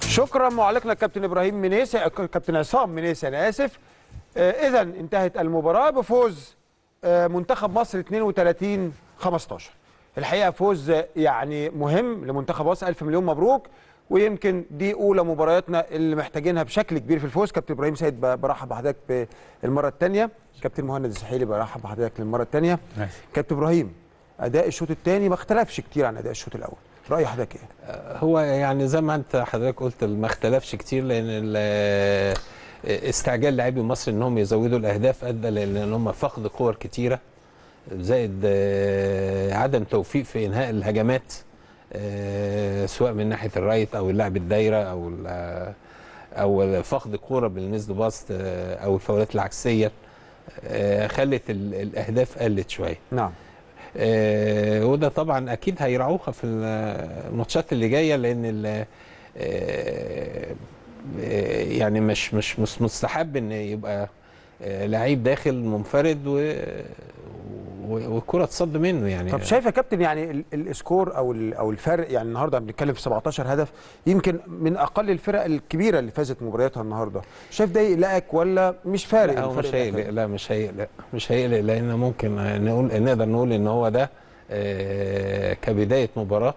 شكرا معلقنا الكابتن ابراهيم منيسي كابتن عصام منيسي انا اسف آه اذا انتهت المباراه بفوز آه منتخب مصر 32 15 الحقيقه فوز آه، يعني مهم لمنتخب مصر الف مليون مبروك ويمكن دي اولى مبارياتنا اللي محتاجينها بشكل كبير في الفوز كابتن ابراهيم سيد ب- برحب بحضرتك بالمره الثانيه كابتن مهند السحيلي برحب بحضرتك للمره الثانيه ماشي. كابتن ابراهيم اداء الشوط الثاني ما اختلفش كتير عن اداء الشوط الاول راي حضرتك ايه هو يعني زي ما انت حضرتك قلت ما اختلفش كتير لان ال- استعجال لاعبي مصر انهم يزودوا الاهداف ادى لان هم فقد كور كتيره زائد آه، عدم توفيق في انهاء الهجمات آه، سواء من ناحيه الرايت او اللاعب الدايره او ال- او فقد كوره بالنسبه باست آه، او الفاولات العكسيه آه، خلت ال- الاهداف قلت شويه نعم آه، وده طبعا اكيد هيراعوها في الماتشات اللي جايه لان ال- آه، آه، يعني مش مش مش مستحب ان يبقى آه، لعيب داخل منفرد و و- والكره تصد منه يعني طب شايف يا كابتن يعني ال- السكور او ال- او الفرق يعني النهارده بنتكلم في 17 هدف يمكن من اقل الفرق الكبيره اللي فازت مبارياتها النهارده شايف ده يقلقك ولا مش فارق لا هو الفرق مش هيقلق الأهداف؟ لا مش هيقلق مش هيقلق لان ممكن نقول نقدر نقول ان هو ده آه، كبدايه مباراه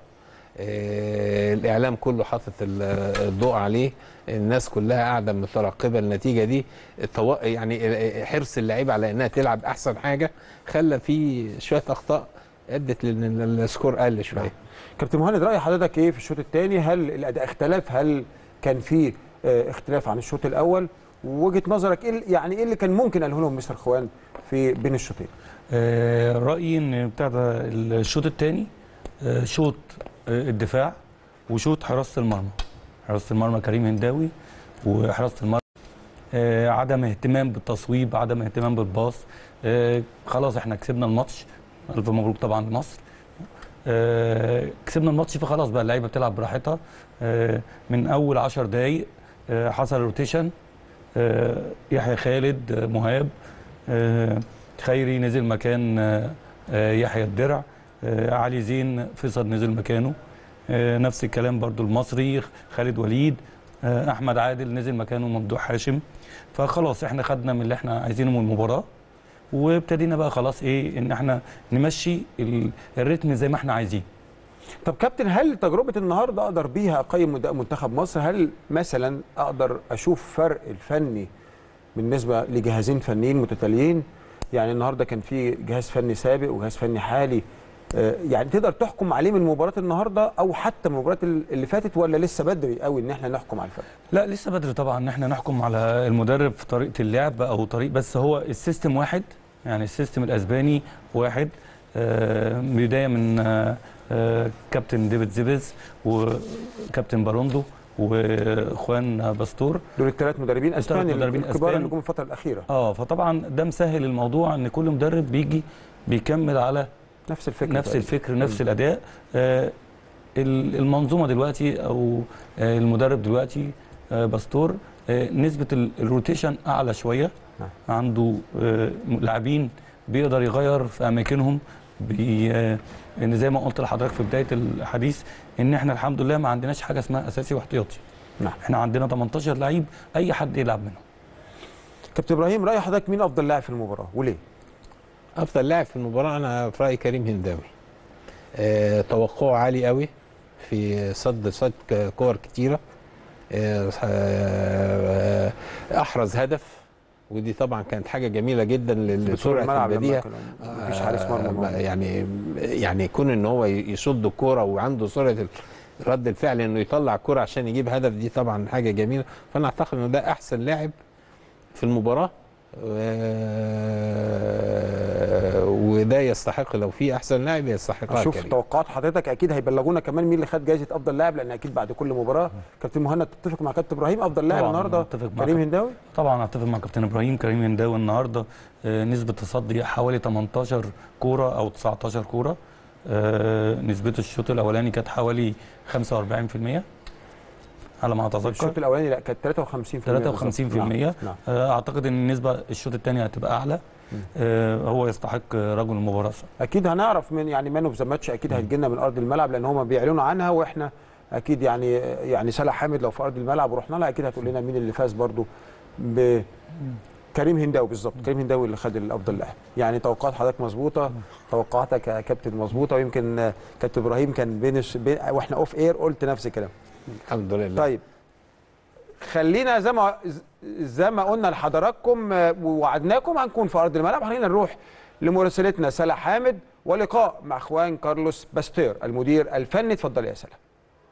آه، الاعلام كله حاطط ال- الضوء عليه الناس كلها قاعده مترقبه النتيجه دي التو- يعني حرص اللعيبه على انها تلعب احسن حاجه خلى في شويه اخطاء ادت لان السكور قل شويه كابتن مهند راي حضرتك ايه في الشوط الثاني هل الاداء اختلف هل كان في آه، اختلاف عن الشوط الاول ووجهه نظرك ايه ال- يعني ايه اللي كان ممكن قاله لهم مستر خوان في بين الشوطين آه، رايي ان بتاع ده الشوط الثاني شوط آه، الدفاع وشوط حراسه المرمى حراسه المرمى كريم هنداوي وحراسه المرمى آه، عدم اهتمام بالتصويب عدم اهتمام بالباص آه، خلاص احنا كسبنا الماتش الف مبروك طبعا لمصر آه، كسبنا الماتش فخلاص بقى اللعيبه بتلعب براحتها آه، من اول 10 دقايق آه، حصل روتيشن آه، يحيى خالد آه، مهاب آه، خيري نزل مكان آه، آه، يحيى الدرع آه، علي زين فيصل نزل مكانه آه، نفس الكلام برضو المصري خالد وليد آه، احمد عادل نزل مكانه ممدوح هاشم فخلاص احنا خدنا من اللي احنا عايزينه من المباراه وابتدينا بقى خلاص ايه ان احنا نمشي ال- الريتم زي ما احنا عايزين طب كابتن هل تجربه النهارده اقدر بيها اقيم أداء منتخب مصر هل مثلا اقدر اشوف فرق الفني بالنسبه لجهازين فنيين متتاليين يعني النهارده كان في جهاز فني سابق وجهاز فني حالي آه، يعني تقدر تحكم عليه من مباراه النهارده او حتى من المباريات اللي فاتت ولا لسه بدري قوي ان احنا نحكم على الفرق لا لسه بدري طبعا ان احنا نحكم على المدرب في طريقه اللعب او طريق بس هو السيستم واحد يعني السيستم الاسباني واحد آه، بدايه من آه، آه، كابتن ديفيد زيبز وكابتن باروندو واخوان باستور دول الثلاث مدربين الثلاث اسباني مدربين الكبار أسبان. اللي جم الفتره الاخيره اه فطبعا ده مسهل الموضوع ان كل مدرب بيجي بيكمل على نفس الفكره نفس تقريباً. الفكر نفس الاداء آه، ال- المنظومه دلوقتي او آه، المدرب دلوقتي آه، باستور آه، نسبه ال- الروتيشن اعلى شويه نعم. عنده آه، لاعبين بيقدر يغير في اماكنهم بي آه، ان زي ما قلت لحضرتك في بدايه الحديث ان احنا الحمد لله ما عندناش حاجه اسمها اساسي واحتياطي نعم. احنا عندنا 18 لعيب اي حد يلعب منهم كابتن ابراهيم راي حضرتك مين افضل لاعب في المباراه وليه افضل لاعب في المباراه انا في رايي كريم هنداوي آه، توقعه عالي قوي في صد صد ك- كور كتيره آه، آه، احرز هدف ودي طبعا كانت حاجه جميله جدا بطول لسرعه الملعب لما البديهه كان مفيش حارس مرمى آه، موجود. يعني يعني يكون ان هو يصد الكوره وعنده سرعه ال- رد الفعل انه يطلع الكوره عشان يجيب هدف دي طبعا حاجه جميله فانا اعتقد انه ده احسن لاعب في المباراه آه، وده يستحق لو في احسن لاعب يستحقها اشوف كريم توقعات حضرتك اكيد هيبلغونا كمان مين اللي خد جائزه افضل لاعب لان اكيد بعد كل مباراه كابتن مهند تتفق مع كابتن ابراهيم افضل لاعب طبعاً النهارده أتفق مع كريم كابتن- هنداوي طبعا اتفق مع كابتن ابراهيم كريم هنداوي النهارده آه، نسبه تصدي حوالي 18 كوره او 19 كوره آه، نسبته الشوط الاولاني كانت حوالي 45% على ما اتذكر الشوط الاولاني لا كانت 53% 53% نعم. نعم. آه، اعتقد ان النسبه الشوط الثاني هتبقى اعلى آه، هو يستحق رجل المباراه اكيد هنعرف من يعني مان اوف ذا ماتش اكيد هتجي لنا من ارض الملعب لان هم بيعلنوا عنها واحنا اكيد يعني يعني سلا حامد لو في ارض الملعب ورحنا لها اكيد هتقول لنا مين اللي فاز برضو ب كريم هنداوي بالظبط كريم هنداوي اللي خد الافضل لاعب يعني توقعات حضرتك مظبوطه توقعاتك يا كابتن مظبوطه ويمكن آه، كابتن ابراهيم كان بين, الش- بين واحنا اوف اير قلت نفس الكلام الحمد لله طيب خلينا زي ما زي ما قلنا لحضراتكم آه، ووعدناكم هنكون في ارض الملعب خلينا نروح لمراسلتنا سلا حامد ولقاء مع اخوان كارلوس باستير المدير الفني اتفضل يا سلا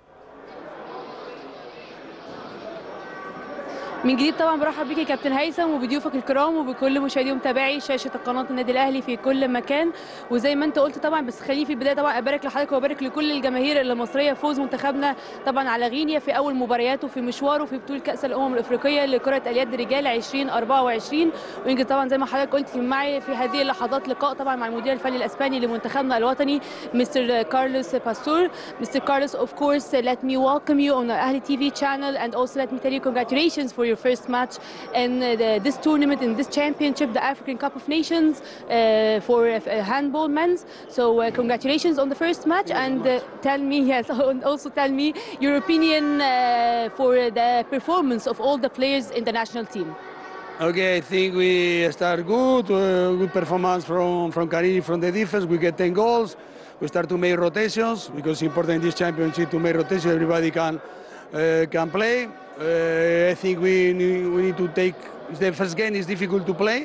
من جديد طبعا برحب بيك يا كابتن هيثم وبضيوفك الكرام وبكل مشاهدي ومتابعي شاشه قناه النادي الاهلي في كل مكان وزي ما انت قلت طبعا بس خليني في البدايه طبعا ابارك لحضرتك وابارك لكل الجماهير المصريه فوز منتخبنا طبعا على غينيا في اول مبارياته في مشواره في بطوله كاس الامم الافريقيه لكره اليد رجال 2024 ويمكن طبعا زي ما حضرتك قلت كان معي في هذه اللحظات لقاء طبعا مع المدير الفني الاسباني لمنتخبنا الوطني مستر كارلوس باستور Mr. Carlos, of course, uh, let me welcome you on the Ahli TV channel and also let me tell you congratulations for your first match in uh, the, this tournament, in this championship, the African Cup of Nations uh, for uh, handball men's. So uh, congratulations on the first match and uh, tell me, yes, and also tell me your opinion uh, for the performance of all the players in the national team. Okay, I think we start good, uh, good performance from from Karim from the defense. We get 10 goals. We start to make rotations because it's important in this championship to make rotations. Everybody can uh, can play. Uh, I think we need, we need to take the first game is difficult to play.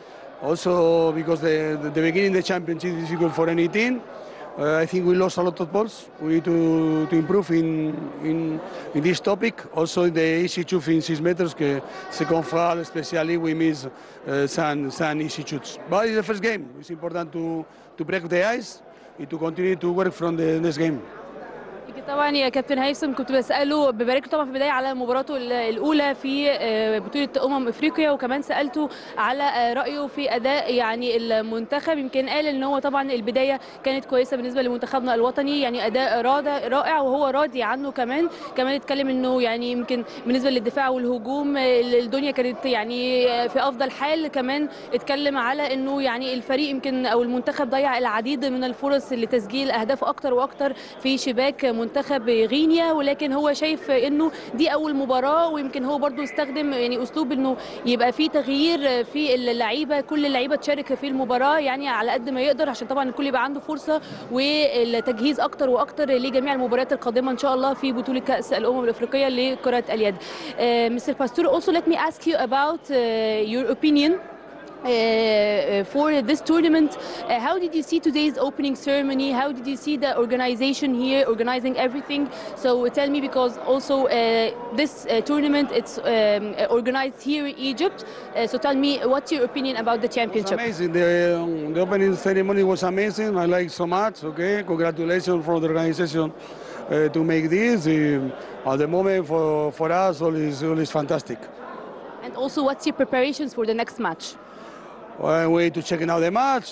Also because the, the, the beginning of the championship is difficult for any team. Uh, I think we lost a lot of balls. We need to, to improve in, in, in this topic. Also the easy shoot in 6 meters, que second foul especially we miss uh, some, some easy shoots. But it's the first game. It's important to, to break the ice and to continue to work from the next game. يمكن طبعا يا كابتن هيثم كنت بساله ببارك له طبعا في البدايه على مباراته ال- الاولى في آه، بطوله امم افريقيا وكمان سالته على آه، رايه في اداء يعني المنتخب يمكن قال ان هو طبعا البدايه كانت كويسه بالنسبه لمنتخبنا الوطني يعني اداء رائع رائع وهو راضي عنه كمان كمان اتكلم انه يعني يمكن بالنسبه للدفاع والهجوم آه، الدنيا كانت يعني آه، في افضل حال كمان اتكلم على انه يعني الفريق يمكن او المنتخب ضيع العديد من الفرص لتسجيل اهداف اكتر واكتر في شباك منتخب غينيا ولكن هو شايف انه دي اول مباراه ويمكن هو برضو استخدم يعني اسلوب انه يبقى في تغيير في اللعيبه كل اللعيبه تشارك في المباراه يعني على قد ما يقدر عشان طبعا الكل يبقى عنده فرصه والتجهيز اكتر واكتر لجميع المباريات القادمه ان شاء الله في بطوله كاس الامم الافريقيه لكره اليد. مستر باستور also let me ask you about uh, your opinion uh, for this tournament. Uh, how did you see today's opening ceremony? How did you see the organization here organizing everything? So tell me because also uh, this uh, tournament it's um, organized here in Egypt. Uh, so tell me what's your opinion about the It was championship? amazing. The, um, the opening ceremony was amazing. I like so much. Okay, congratulations for the organization uh, to make this. Uh, at the moment, for, for us, all is, all is fantastic. And also what's your preparations for the next match? Well, we need to check out the match.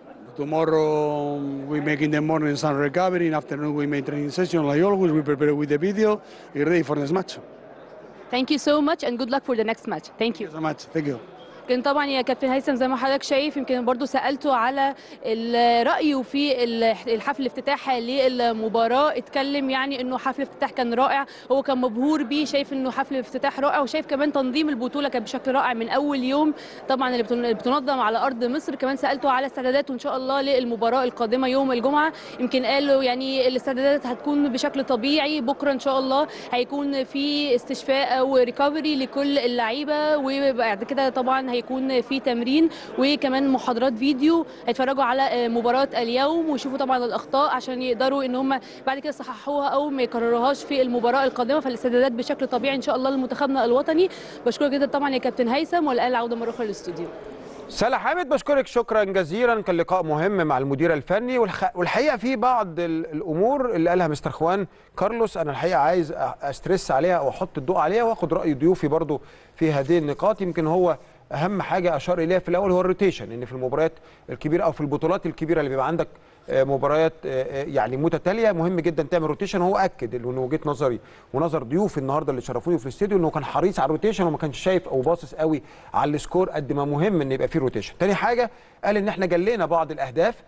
Tomorrow um, we make in the morning some recovery. In afternoon we make training session like always. We prepare with the video. We're ready for next match. Thank you so much and good luck for the next match. Thank you. Thank you so much. Thank you. كان طبعا يا كابتن هيثم زي ما حضرتك شايف يمكن برضو سالته على ال- رايه في ال- الحفل الافتتاح للمباراه اتكلم يعني انه حفل الافتتاح كان رائع هو كان مبهور بيه شايف انه حفل الافتتاح رائع وشايف كمان تنظيم البطوله كان بشكل رائع من اول يوم طبعا اللي بتن- اللي بتنظم على ارض مصر كمان سالته على استعداداته ان شاء الله للمباراه القادمه يوم الجمعه يمكن قال له يعني الاستعدادات هتكون بشكل طبيعي بكره ان شاء الله هيكون في استشفاء او ريكفري لكل اللعيبه وبعد كده طبعا هيكون في تمرين وكمان محاضرات فيديو هيتفرجوا على مباراه اليوم ويشوفوا طبعا الاخطاء عشان يقدروا ان هم بعد كده يصححوها او ما يكرروهاش في المباراه القادمه فالاستعدادات بشكل طبيعي ان شاء الله لمنتخبنا الوطني بشكرك جدا طبعا يا كابتن هيثم والان العوده مره اخرى للاستوديو سلا حامد بشكرك شكرا جزيلا كان لقاء مهم مع المدير الفني والح- والحقيقه في بعض ال- الامور اللي قالها مستر خوان كارلوس انا الحقيقه عايز أ- استرس عليها او احط الضوء عليها واخد راي ضيوفي برضو في هذه النقاط يمكن هو اهم حاجه اشار اليها في الاول هو الروتيشن ان في المباريات الكبيره او في البطولات الكبيره اللي بيبقى عندك آه، مباريات آه، آه، يعني متتاليه مهم جدا تعمل روتيشن هو اكد انه وجهه نظري ونظر ضيوفي النهارده اللي شرفوني في الاستوديو انه كان حريص على الروتيشن وما كانش شايف او باصص قوي على السكور قد ما مهم ان يبقى فيه روتيشن تاني حاجه قال ان احنا جلينا بعض الاهداف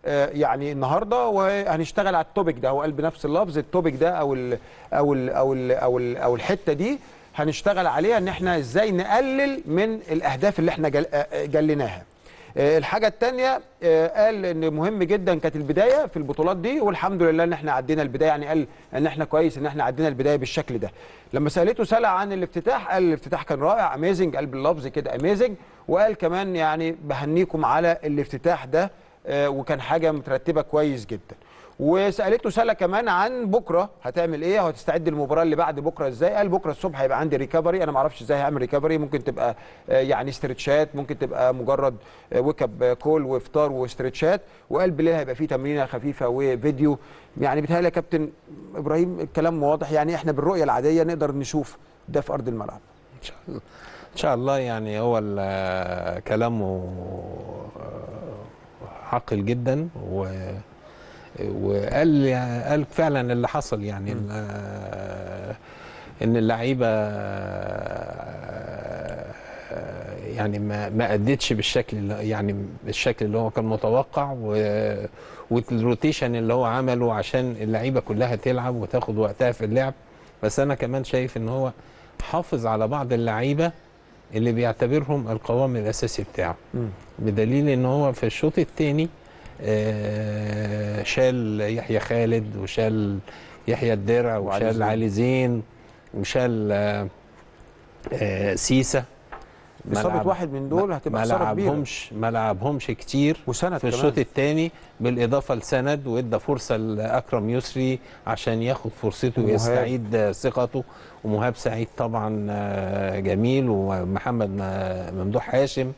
آه، يعني النهارده وهنشتغل على التوبيك ده هو قال بنفس اللفظ التوبيك ده او ال او ال او ال او ال او الحته دي هنشتغل عليها ان احنا ازاي نقلل من الاهداف اللي احنا جل آه، جليناها آه، الحاجة التانية آه، قال ان مهم جدا كانت البداية في البطولات دي والحمد لله ان احنا عدينا البداية يعني قال ان احنا كويس ان احنا عدينا البداية بالشكل ده لما سألته سألة عن الافتتاح قال الافتتاح كان رائع اميزنج قال باللفظ كده اميزنج وقال كمان يعني بهنيكم على الافتتاح ده آه، وكان حاجة مترتبة كويس جدا وسالته ساله كمان عن بكره هتعمل ايه وهتستعد للمباراه اللي بعد بكره ازاي قال بكره الصبح هيبقى عندي ريكفري انا ما اعرفش ازاي هعمل ريكفري ممكن تبقى آه، يعني استرتشات ممكن تبقى مجرد ويك اب كول وافطار واسترتشات وقال بالليل هيبقى فيه تمرينه خفيفه وفيديو يعني بيتهيألي يا كابتن ابراهيم الكلام واضح يعني احنا بالرؤيه العاديه نقدر نشوف ده في ارض الملعب ان شاء الله ان شاء الله يعني هو ال- كلامه عاقل جدا و وقال يعني قال فعلا اللي حصل يعني ال- ان اللعيبه يعني ما ما ادتش بالشكل اللي يعني بالشكل اللي هو كان متوقع و والروتيشن اللي هو عمله عشان اللعيبه كلها تلعب وتاخد وقتها في اللعب بس انا كمان شايف ان هو حافظ على بعض اللعيبه اللي بيعتبرهم القوام الاساسي بتاعه مم. بدليل ان هو في الشوط الثاني شال يحيى خالد وشال يحيى الدرع وعلي وشال زين. علي زين وشال آه، آه، سيسا ما اصابه لعب- واحد من دول ما- هتبقى ما خساره كبيره لعبهمش ما لعبهمش كتير وسند في كمان. الشوط الثاني بالاضافه لسند وادى فرصه لاكرم يسري عشان ياخد فرصته ومهاب. ويستعيد ثقته ومهاب سعيد طبعا آه، جميل ومحمد م- ممدوح هاشم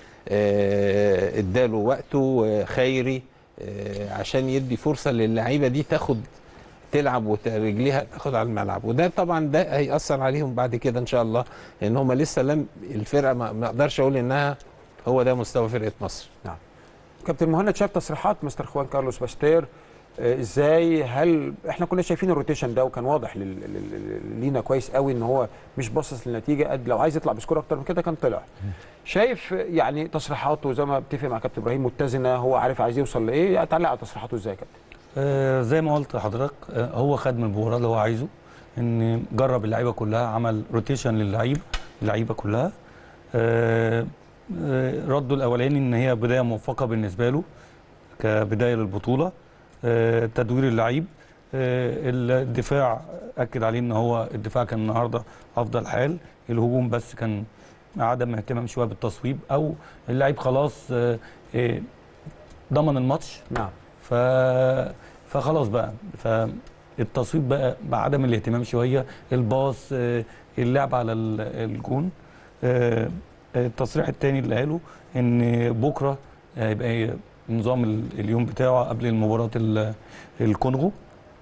آه، اداله وقته آه، خيري آه، عشان يدي فرصه للعيبه دي تاخد تلعب ورجليها تاخد على الملعب وده طبعا ده هيأثر عليهم بعد كده ان شاء الله لان هم لسه لم الفرقه ما ما اقدرش اقول انها هو ده مستوى فرقه مصر كابتن مهند شاف تصريحات مستر خوان كارلوس باستير آه، ازاي هل احنا كنا شايفين الروتيشن ده وكان واضح لل... لل... لينا كويس قوي ان هو مش باصص للنتيجه قد لو عايز يطلع بسكور اكتر من كده كان طلع شايف يعني تصريحاته زي ما بتفق مع كابتن ابراهيم متزنه هو عارف عايز يوصل لايه يعني تعلق على تصريحاته ازاي يا كابتن آه، زي ما قلت لحضرتك آه، هو خد من المباراه اللي هو عايزه ان جرب اللعيبه كلها عمل روتيشن للعيب اللعيبه كلها آه، آه، رده الاولاني ان هي بدايه موفقه بالنسبه له كبدايه للبطوله آه، تدوير اللعيب آه، الدفاع اكد عليه ان هو الدفاع كان النهارده افضل حال الهجوم بس كان عدم اهتمام شويه بالتصويب او اللعيب خلاص آه، آه، ضمن الماتش نعم ف فخلاص بقى فالتصويب بقى بعدم الاهتمام شويه الباص آه، اللعب على ال- الجون آه، التصريح الثاني اللي قاله ان بكره هيبقى نظام ال- اليوم بتاعه قبل مباراه ال- الكونغو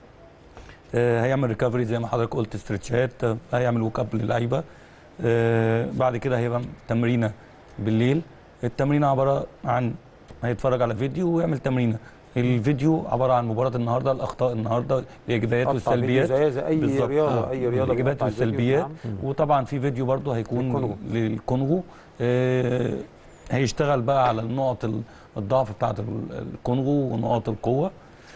آه، هيعمل ريكفري زي ما حضرتك قلت استرتشات آه، هيعمل ووك اب للعيبه آه، بعد كده هيبقى تمرينه بالليل التمرينه عباره عن هيتفرج على فيديو ويعمل تمرينه الفيديو عباره عن مباراه النهارده الاخطاء النهارده الايجابيات قطع فيديو والسلبيات زي زي اي بالظبط. رياضه آه. اي رياضه الايجابيات بيقطع الفيديو، والسلبيات نعم. وطبعا في فيديو برضه هيكون للكونغو. للكونغو آه، هيشتغل بقى على النقط ال- الضعف بتاعه ال- الكونغو ونقاط القوه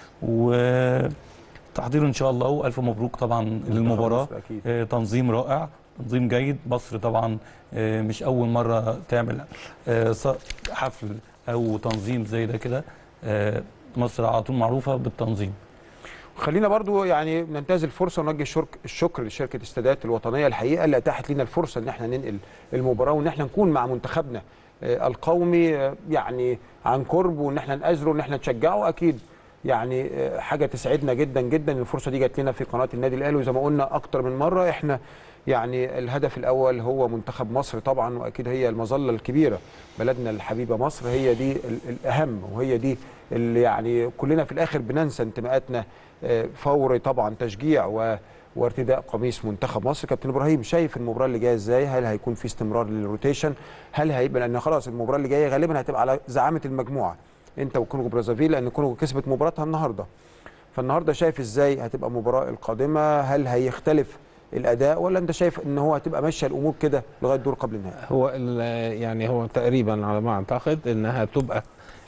وتحضير ان شاء الله والف مبروك طبعا للمباراه مصر أكيد. آه، تنظيم رائع تنظيم جيد مصر طبعا آه، مش اول مره تعمل آه، ص- حفل او تنظيم زي ده كده آه، مصر على طول معروفه بالتنظيم خلينا برضو يعني ننتهز الفرصه ونوجه الشرك الشكر لشركه السادات الوطنيه الحقيقه اللي اتاحت لنا الفرصه ان احنا ننقل المباراه وان احنا نكون مع منتخبنا آه، القومي آه، يعني عن قرب وان احنا نأزره وان احنا نشجعه اكيد يعني آه، حاجه تسعدنا جدا جدا إن الفرصه دي جات لنا في قناه النادي الاهلي وزي ما قلنا اكتر من مره احنا يعني الهدف الاول هو منتخب مصر طبعا واكيد هي المظله الكبيره بلدنا الحبيبه مصر هي دي ال- الاهم وهي دي اللي يعني كلنا في الاخر بننسى انتماءاتنا آه، فور طبعا تشجيع و وارتداء قميص منتخب مصر كابتن ابراهيم شايف المباراه اللي جايه ازاي هل هيكون في استمرار للروتيشن هل هيبقى لان خلاص المباراه اللي جايه غالبا هتبقى على زعامه المجموعه انت وكونغو برازافيل لان كونغو كسبت مباراتها النهارده فالنهارده شايف ازاي هتبقى المباراه القادمه هل هيختلف الاداء ولا انت شايف ان هو هتبقى ماشيه الامور كده لغايه دور قبل النهائي هو ال- يعني هو تقريبا على ما اعتقد انها تبقى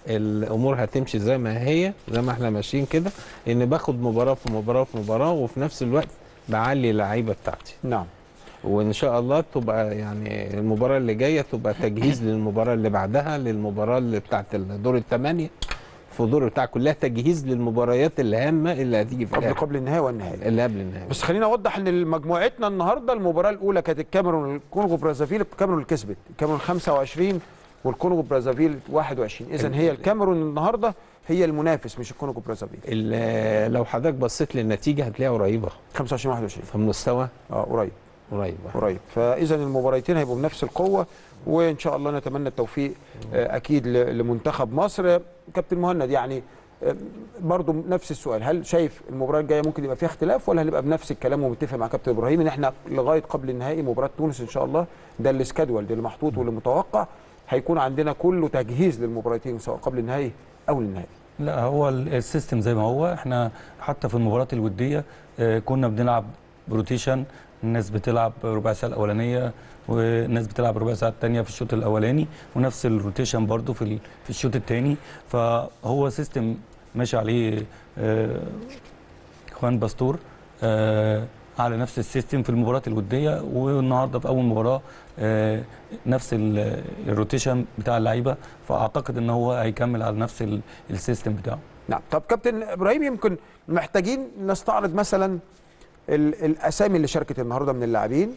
الامور هتمشي زي ما هي زي ما احنا ماشيين كده ان باخد مباراه في مباراه في مباراه وفي نفس الوقت بعلي اللعيبه بتاعتي نعم وان شاء الله تبقى يعني المباراه اللي جايه تبقى تجهيز للمباراه اللي بعدها للمباراه اللي بتاعت الدور الثمانيه في الدور بتاع كلها تجهيز للمباريات الهامه اللي هتيجي في قبل الآخر. قبل النهائي والنهائي اللي قبل النهائي بس خلينا اوضح ان مجموعتنا النهارده المباراه الاولى كانت الكاميرون الكونغو برازافيل الكاميرون اللي كسبت الكاميرون 25 والكونغو برازافيل 21 اذا هي الكاميرون النهارده هي المنافس مش الكونغو برازافيل ال- لو حضرتك بصيت للنتيجه هتلاقيها قريبه 25 21 فالمستوى اه قريب قريب قريب فاذا المباراتين هيبقوا بنفس القوه وان شاء الله نتمنى التوفيق آه، اكيد ل- لمنتخب مصر آه، كابتن مهند يعني آه، برضو نفس السؤال هل شايف المباراه الجايه ممكن يبقى فيها اختلاف ولا هنبقى بنفس الكلام ومتفق مع كابتن ابراهيم ان احنا لغايه قبل النهائي مباراه تونس ان شاء الله ده السكادول ده اللي محطوط واللي متوقع هيكون عندنا كله تجهيز للمباراتين سواء قبل النهائي او النهائي لا هو ال- السيستم زي ما هو احنا حتى في المباريات الوديه آه، كنا بنلعب روتيشن الناس بتلعب ربع ساعه الاولانيه والناس بتلعب ربع ساعه الثانيه في الشوط الاولاني ونفس الروتيشن برضو في ال- في الشوط الثاني فهو سيستم ماشي عليه آه، خوان باستور آه، على نفس السيستم في المباريات الوديه والنهارده في اول مباراه آه، نفس ال- الروتيشن بتاع اللعيبه فاعتقد ان هو هيكمل على نفس ال- السيستم بتاعه نعم طب كابتن ابراهيم يمكن محتاجين نستعرض مثلا ال- الاسامي اللي شاركت النهارده من اللاعبين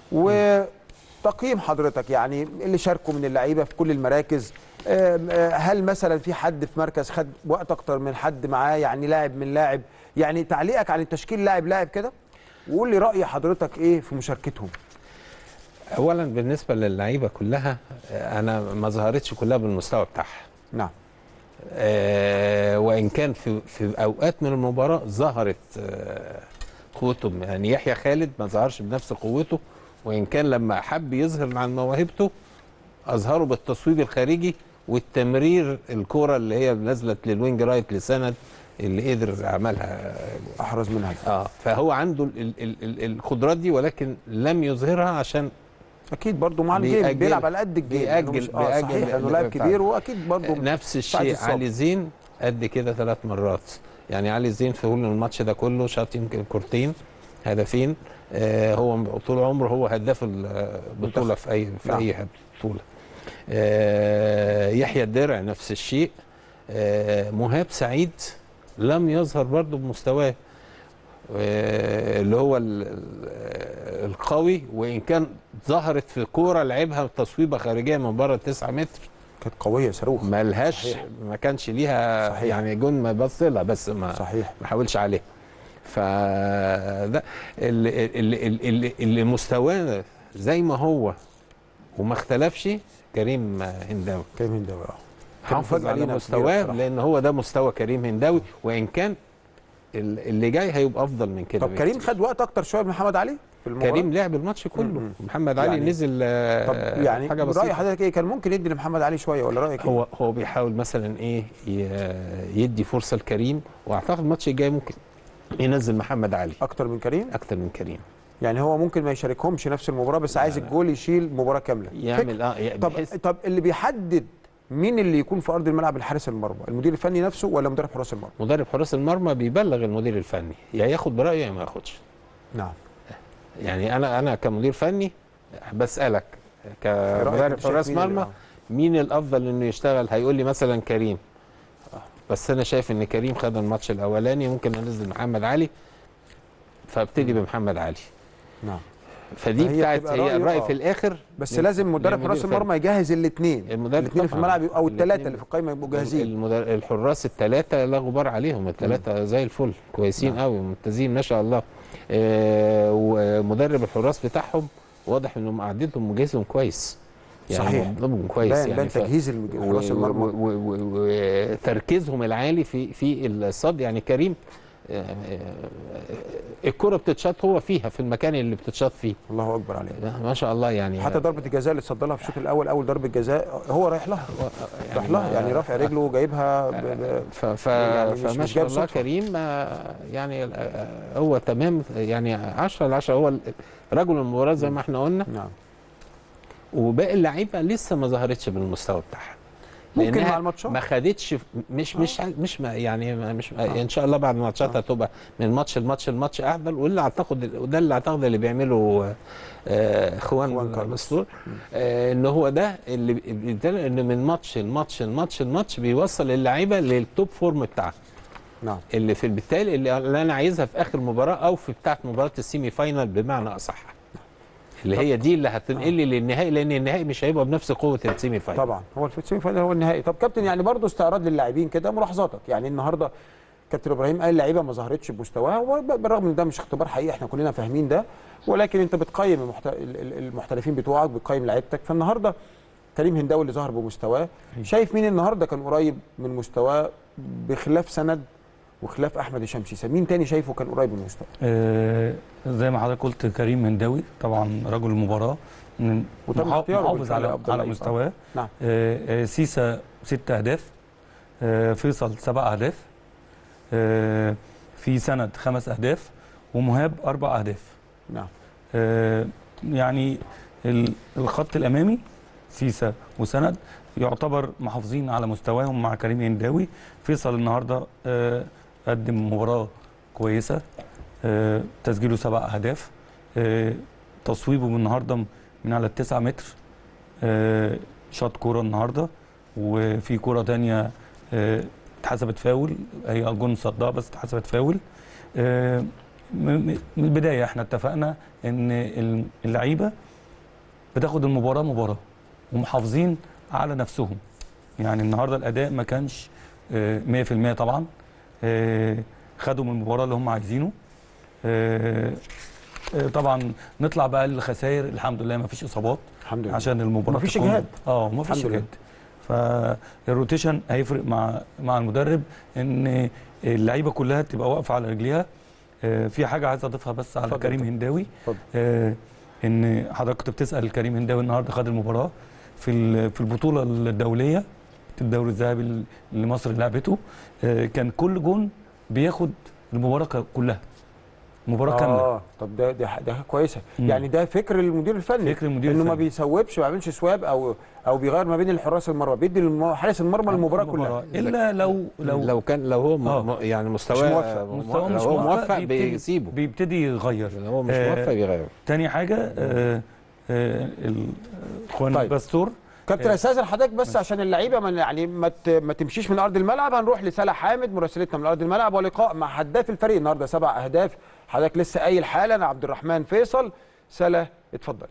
وتقييم حضرتك يعني اللي شاركوا من اللعيبه في كل المراكز آم، آه، هل مثلا في حد في مركز خد وقت اكتر من حد معاه يعني لاعب من لاعب يعني تعليقك عن التشكيل لاعب لاعب كده وقول لي راي حضرتك ايه في مشاركتهم اولا بالنسبه للعيبه كلها آه، انا ما ظهرتش كلها بالمستوى بتاعها نعم آه، وان كان في في اوقات من المباراه ظهرت آه، قوتهم يعني يحيى خالد ما ظهرش بنفس قوته وان كان لما حب يظهر عن موهبته اظهره بالتصويب الخارجي والتمرير الكره اللي هي نزلت للوينج رايت لسند اللي قدر عملها احرز منها اه فهو عنده ال ال ال القدرات دي ولكن لم يظهرها عشان اكيد برضو مع الجيم بيأجل- بيلعب على قد الجيم بيأجل- لأنه مش- اه بيأجل صحيح لانه اللعب لاعب بتاعه. كبير واكيد برضو نفس ساعة الشيء الصبر. علي زين قد كده ثلاث مرات يعني علي زين في طول الماتش ده كله شاط يمكن كورتين هدفين آه هو طول عمره هو هداف البطوله في اي في نعم. اي بطوله آه يحيى الدرع نفس الشيء آه مهاب سعيد لم يظهر برضه بمستواه آه، اللي هو ال- ال- القوي وان كان ظهرت في كوره لعبها تصويبه خارجيه من بره 9 متر كانت قويه صاروخ ملهاش صحيح. ما كانش ليها صحيح. يعني جون ما بص لها بس ما صحيح ما حاولش عليها فده اللي, اللي, اللي, اللي مستواه زي ما هو وما اختلفش كريم هنداوي كريم هنداوي اه كان حافظ مفاجأة على لينا مستواه كبيرة بصراحة. لان هو ده مستوى كريم هنداوي وان كان ال- اللي جاي هيبقى افضل من كده طب كريم بكتير. خد وقت اكتر شويه من محمد علي في المباراه كريم لعب الماتش كله مم. محمد علي يعني- نزل آه، طب يعني حاجه راي بسيطه حضرتك ايه كان ممكن يدي لمحمد علي شويه ولا رايك ايه هو هو بيحاول مثلا ايه ي- يدي فرصه لكريم واعتقد الماتش الجاي ممكن ينزل محمد علي اكتر من كريم اكتر من كريم يعني هو ممكن ما يشاركهمش نفس المباراه بس عايز الجول يشيل مباراه كامله يعمل اه ي- طب بحيث طب اللي بيحدد مين اللي يكون في ارض الملعب الحارس المرمى المدير الفني نفسه ولا مدرب حراس المرمى مدرب حراس المرمى بيبلغ المدير الفني يا ياخد برايه يا ما ياخدش نعم يعني انا انا كمدير فني بسالك رأيك كمدرب أنت شايف حراس مين اللي- مرمى آه. مين الافضل انه يشتغل هيقول لي مثلا كريم بس انا شايف ان كريم خد الماتش الاولاني ممكن انزل محمد علي فابتدي بمحمد علي نعم فدي فهي بتاعت بتبقى هي رأيه، الراي آه. في الاخر بس لل- لازم مدرب للمدير حراس الفني. المرمى يجهز الاثنين المدرب الاثنين في طبعاً. الملعب او الثلاثه الاتنين- اللي في القائمه يبقوا جاهزين المدر... الحراس الثلاثه لا غبار عليهم الثلاثه زي الفل كويسين نعم. قوي ممتازين ما شاء الله آه ومدرب الحراس بتاعهم واضح انهم قعدتهم مجهزهم كويس يعني صحيح. منظمهم كويس بان يعني بان ف- تجهيز المج- حراس المرمى وتركيزهم العالي في في الصد يعني كريم آه، آه، الكره بتتشاط هو فيها في المكان اللي بتتشاط فيه الله اكبر عليه ما شاء الله يعني حتى ضربه الجزاء اللي اتصدى لها في الشوط الاول اول ضربه جزاء هو رايح لها رايح لها يعني رافع رجله جايبها ب... ب... ف ف يعني مش- فما مش شاء جايب الله صدفة. كريم آه، يعني آه، هو تمام يعني 10 على 10 هو ال- رجل المباراه زي ما احنا قلنا نعم وباقي اللعيبه لسه ما ظهرتش بالمستوى بتاعها ممكن لأنها مع الماتشات. ما خدتش مش مش مش ما يعني ما مش ان شاء الله بعد الماتشات هتبقى من ماتش لماتش الماتش افضل واللي اعتقد وده اللي اعتقد اللي بيعمله آه، خوان اخوان كارلوس. مسطور آه، ان هو ده اللي بيدل ان من ماتش لماتش لماتش لماتش بيوصل اللعيبه للتوب فورم بتاعها نعم اللي في بالتالي اللي اللي انا عايزها في اخر مباراه او في بتاعه مباراه السيمي فاينال بمعنى اصح اللي هي دي اللي هتنقل لي للنهائي لان النهائي مش هيبقى بنفس قوه السيمي فاينال طبعا هو السيمي فاينل هو النهائي طب كابتن يعني برضه استعراض للاعبين كده ملاحظاتك يعني النهارده كابتن ابراهيم قال اللعيبه ما ظهرتش بمستواها وبالرغم ان ده مش اختبار حقيقي احنا كلنا فاهمين ده ولكن انت بتقيم المحت... ال- ال- المحترفين بتوعك بتقيم لعيبتك فالنهارده كريم هنداوي اللي ظهر بمستواه شايف مين النهارده كان قريب من مستواه بخلاف سند وخلاف احمد هشام سيسه مين تاني شايفه كان قريب من مستواه آه، زي ما حضرتك قلت كريم هنداوي طبعا رجل المباراه من وتم محا- اختياره محافظ بالفعل على أفضل على لعيب. مستواه نعم آه، آه، سيسا ست اهداف آه، فيصل سبع اهداف آه، في سند خمس اهداف ومهاب اربع اهداف نعم آه، يعني ال- الخط الامامي سيسا وسند يعتبر محافظين على مستواهم مع كريم هنداوي فيصل النهارده آه، قدم مباراه كويسه آه، تسجيله سبع اهداف آه، تصويبه من النهارده من على التسعة متر آه، شاط كوره النهارده وفي كوره تانية آه، اتحسبت فاول هي جون صدها بس اتحسبت فاول آه، م- م- من البدايه احنا اتفقنا ان ال- اللعيبه بتاخد المباراه مباراه ومحافظين على نفسهم يعني النهارده الاداء ما كانش آه، 100% طبعا آه، خدوا من المباراه اللي هم عايزينه آه، آه، طبعا نطلع بقى للخسائر الحمد لله ما فيش اصابات الحمد لله عشان المباراه مفيش تكون- إجهاد. اه ما فيش الحمد لله. اجهاد فالروتيشن هيفرق مع مع المدرب ان اللعيبه كلها تبقى واقفه على رجليها آه، في حاجه عايز اضيفها بس على اتفضل كريم اتفضل. هنداوي اتفضل. آه، ان حضرتك كنت بتسال كريم هنداوي النهارده خد المباراه في ال- في البطوله الدوليه الدوري الذهبي اللي مصر لعبته آه، كان كل جون بياخد المباراه ك- كلها مباراه كامله اه طب ده ده ده كويسه مم. يعني ده فكر المدير الفني فكر المدير انه ما الفني. بيسوبش ما بيعملش سواب او او بيغير ما بين الحراس المرمى بيدي للم- حارس المرمى المباراه كلها الا لو لو لو كان لو هو م... آه. م- يعني مستواه موفق. مستواه لو مش هو موفق, موفق بيبتدي, بيسيبه بيبتدي يغير لو هو مش آه، موفق بيغيره تاني حاجه آه آه ال- اخوان طيب. طيب. باستور كابتن آه. استاذن حضرتك بس عشان اللعيبه ما يعني ما ت- ما تمشيش من ارض الملعب هنروح لسلا حامد مراسلتنا من ارض الملعب ولقاء مع هداف الفريق النهارده سبع اهداف حضرتك لسه قايل حالا عبد الرحمن فيصل سلا اتفضلي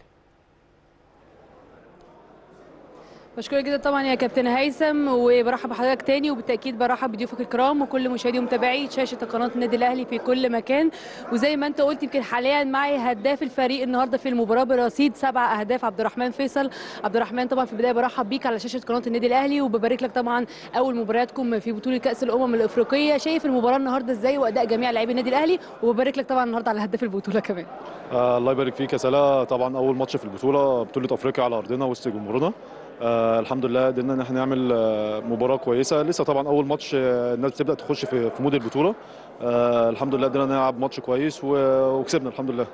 بشكرك جدا طبعا يا كابتن هيثم وبرحب بحضرتك تاني وبالتاكيد برحب بضيوفك الكرام وكل مشاهدي ومتابعي شاشه قناه النادي الاهلي في كل مكان وزي ما انت قلت يمكن حاليا معي هداف الفريق النهارده في المباراه برصيد سبع اهداف عبد الرحمن فيصل عبد الرحمن طبعا في البدايه برحب بيك على شاشه قناه النادي الاهلي وببارك لك طبعا اول مبارياتكم في بطوله كاس الامم الافريقيه شايف المباراه النهارده ازاي واداء جميع لاعبي النادي الاهلي وببارك لك طبعا النهارده على هداف البطوله كمان آه الله يبارك فيك يا سلا طبعا اول ماتش في البطوله بطوله افريقيا على ارضنا وسط جمهورنا آه الحمد لله قدرنا ان احنا نعمل آه مباراه كويسه لسه طبعا اول ماتش آه الناس بتبدا تخش في, في مود البطوله آه الحمد لله قدرنا نلعب ماتش كويس و- وكسبنا الحمد لله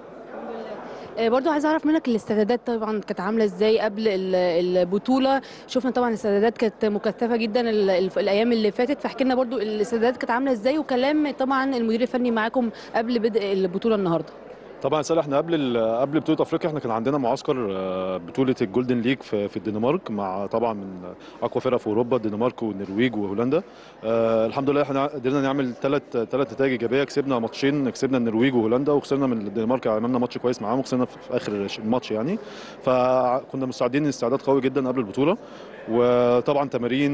آه، برضو عايز اعرف منك الاستعدادات طبعا كانت عامله ازاي قبل ال- البطوله شفنا طبعا الاستعدادات كانت مكثفه جدا ال- ال- الايام اللي فاتت فاحكي لنا برضو الاستعدادات كانت عامله ازاي وكلام طبعا المدير الفني معاكم قبل بدء البطوله النهارده طبعا يا سلا احنا قبل ال- قبل بطوله افريقيا احنا كان عندنا معسكر آه، بطوله الجولدن ليج في, في الدنمارك مع طبعا من اقوى فرق في اوروبا الدنمارك والنرويج وهولندا آه الحمد لله احنا قدرنا نعمل ثلاث ثلاث نتائج ايجابيه كسبنا ماتشين كسبنا النرويج وهولندا وخسرنا من الدنمارك عملنا ماتش كويس معاهم وخسرنا في في اخر الماتش يعني فكنا مستعدين استعداد قوي جدا قبل البطوله وطبعا تمارين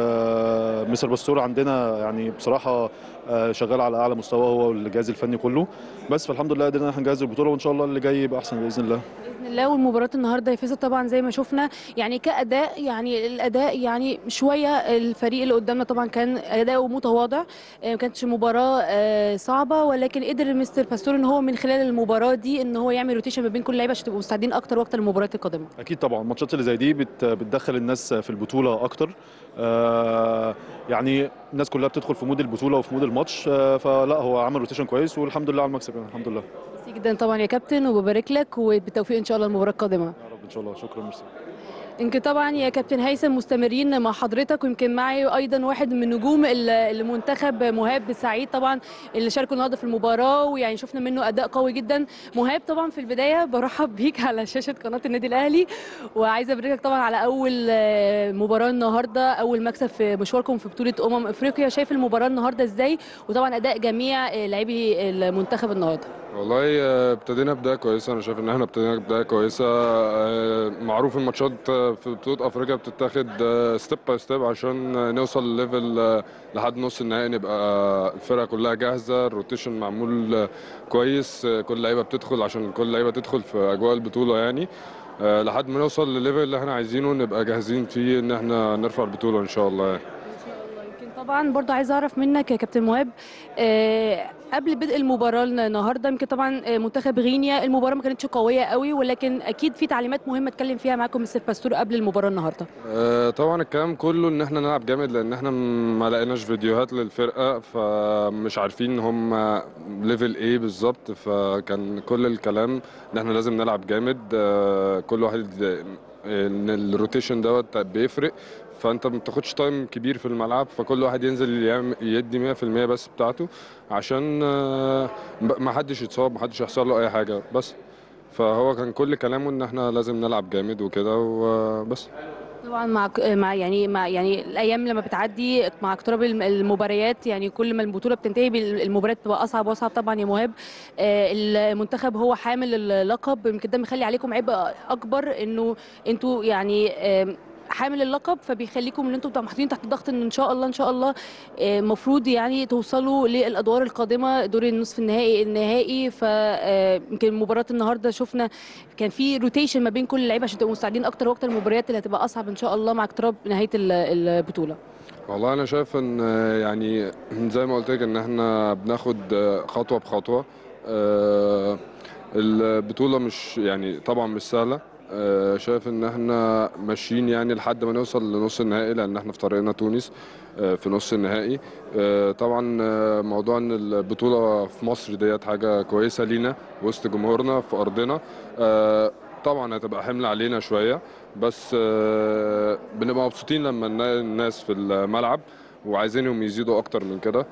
ومستر باستور عندنا يعني بصراحه آه، شغال على اعلى مستوى هو والجهاز الفني كله بس فالحمد لله قدرنا احنا نجهز البطوله وان شاء الله اللي جاي يبقى احسن باذن الله باذن الله والمباراه النهارده يا فيصل طبعا زي ما شفنا يعني كاداء يعني الاداء يعني شويه الفريق اللي قدامنا طبعا كان اداؤه متواضع آه، ما كانتش مباراه آه، صعبه ولكن قدر مستر باستور ان هو من خلال المباراه دي ان هو يعمل روتيشن ما بين كل اللعيبه عشان تبقوا مستعدين اكتر واكتر للمباريات القادمه اكيد طبعا الماتشات اللي زي دي بت بتدخل الناس في البطوله اكتر آه، يعني الناس كلها بتدخل في مود البطوله وفي مود الماتش آه، فلا هو عمل روتيشن كويس والحمد لله على المكسب يعني الحمد لله ميرسي جدا طبعا يا كابتن وببارك لك وبالتوفيق ان شاء الله المباراه القادمه يا رب ان شاء الله شكرا ميرسي يمكن طبعا يا كابتن هيثم مستمرين مع حضرتك ويمكن معي ايضا واحد من نجوم ال- المنتخب مهاب سعيد طبعا اللي شاركوا النهارده في المباراه ويعني شفنا منه اداء قوي جدا مهاب طبعا في البدايه برحب بيك على شاشه قناه النادي الاهلي وعايزه ابارك طبعا على اول آه، مباراه النهارده اول مكسب في مشواركم في بطوله امم افريقيا شايف المباراه النهارده ازاي وطبعا اداء جميع آه، لاعبي المنتخب النهارده والله آه، ابتدينا بدايه كويسه انا شايف ان احنا ابتدينا بدايه كويسه آه، معروف الماتشات آه، في بطوله افريقيا بتتاخد ستيب باي ستيب عشان آه، نوصل لليفل آه، لحد نص النهائي نبقى الفرقه كلها جاهزه الروتيشن معمول آه، كويس آه، كل لعيبه بتدخل عشان كل لعيبه تدخل في اجواء البطوله يعني آه، لحد ما نوصل للليفل اللي احنا عايزينه نبقى جاهزين فيه ان احنا نرفع البطوله ان شاء الله يعني. ان شاء الله يمكن طبعا برضو عايزه اعرف منك يا كابتن مهاب آه، قبل بدء المباراه النهارده يمكن طبعا آه، منتخب غينيا المباراه ما كانتش قويه قوي ولكن اكيد في تعليمات مهمه اتكلم فيها معاكم مستر باستور قبل المباراه النهارده آه، طبعا الكلام كله ان احنا نلعب جامد لان احنا م- ما لقيناش فيديوهات للفرقه فمش عارفين هم ليفل ايه بالظبط فكان كل الكلام ان احنا لازم نلعب جامد آه، كل واحد آه، ان الروتيشن دوت بيفرق فانت ما بتاخدش تايم كبير في الملعب فكل واحد ينزل يعمل- يدي 100% بس بتاعته عشان آه، ما حدش يتصاب ما حدش يحصل له اي حاجه بس فهو كان كل كلامه ان احنا لازم نلعب جامد وكده وبس طبعا مع مع يعني مع يعني الايام لما بتعدي مع اقتراب الم- المباريات يعني كل ما البطوله بتنتهي بال- المباريات بتبقى اصعب واصعب طبعا يا مهاب آه، المنتخب هو حامل اللقب يمكن ده مخلي عليكم عبء اكبر انه انتوا يعني آم، حامل اللقب فبيخليكم ان انتوا بتبقوا محطوطين تحت ضغط ان ان شاء الله ان شاء الله المفروض يعني توصلوا للادوار القادمه دور النصف النهائي النهائي فيمكن مباراه النهارده شفنا كان في روتيشن ما بين كل اللعيبه عشان تبقوا مستعدين اكتر واكتر المباريات اللي هتبقى اصعب ان شاء الله مع اقتراب نهايه ال- البطوله والله انا شايف ان آه، يعني زي ما قلت لك ان احنا بناخد آه، خطوه بخطوه آه، البطوله مش يعني طبعا مش سهله آه، شايف ان احنا ماشيين يعني لحد ما نوصل لنص النهائي لان احنا في طريقنا تونس آه، في نص النهائي آه، طبعا آه، موضوع ان البطوله في مصر ديت حاجه كويسه لينا وسط جمهورنا في ارضنا آه، طبعا هتبقى حمل علينا شويه بس آه، بنبقى مبسوطين لما النا- الناس في الملعب وعايزينهم يزيدوا اكتر من كده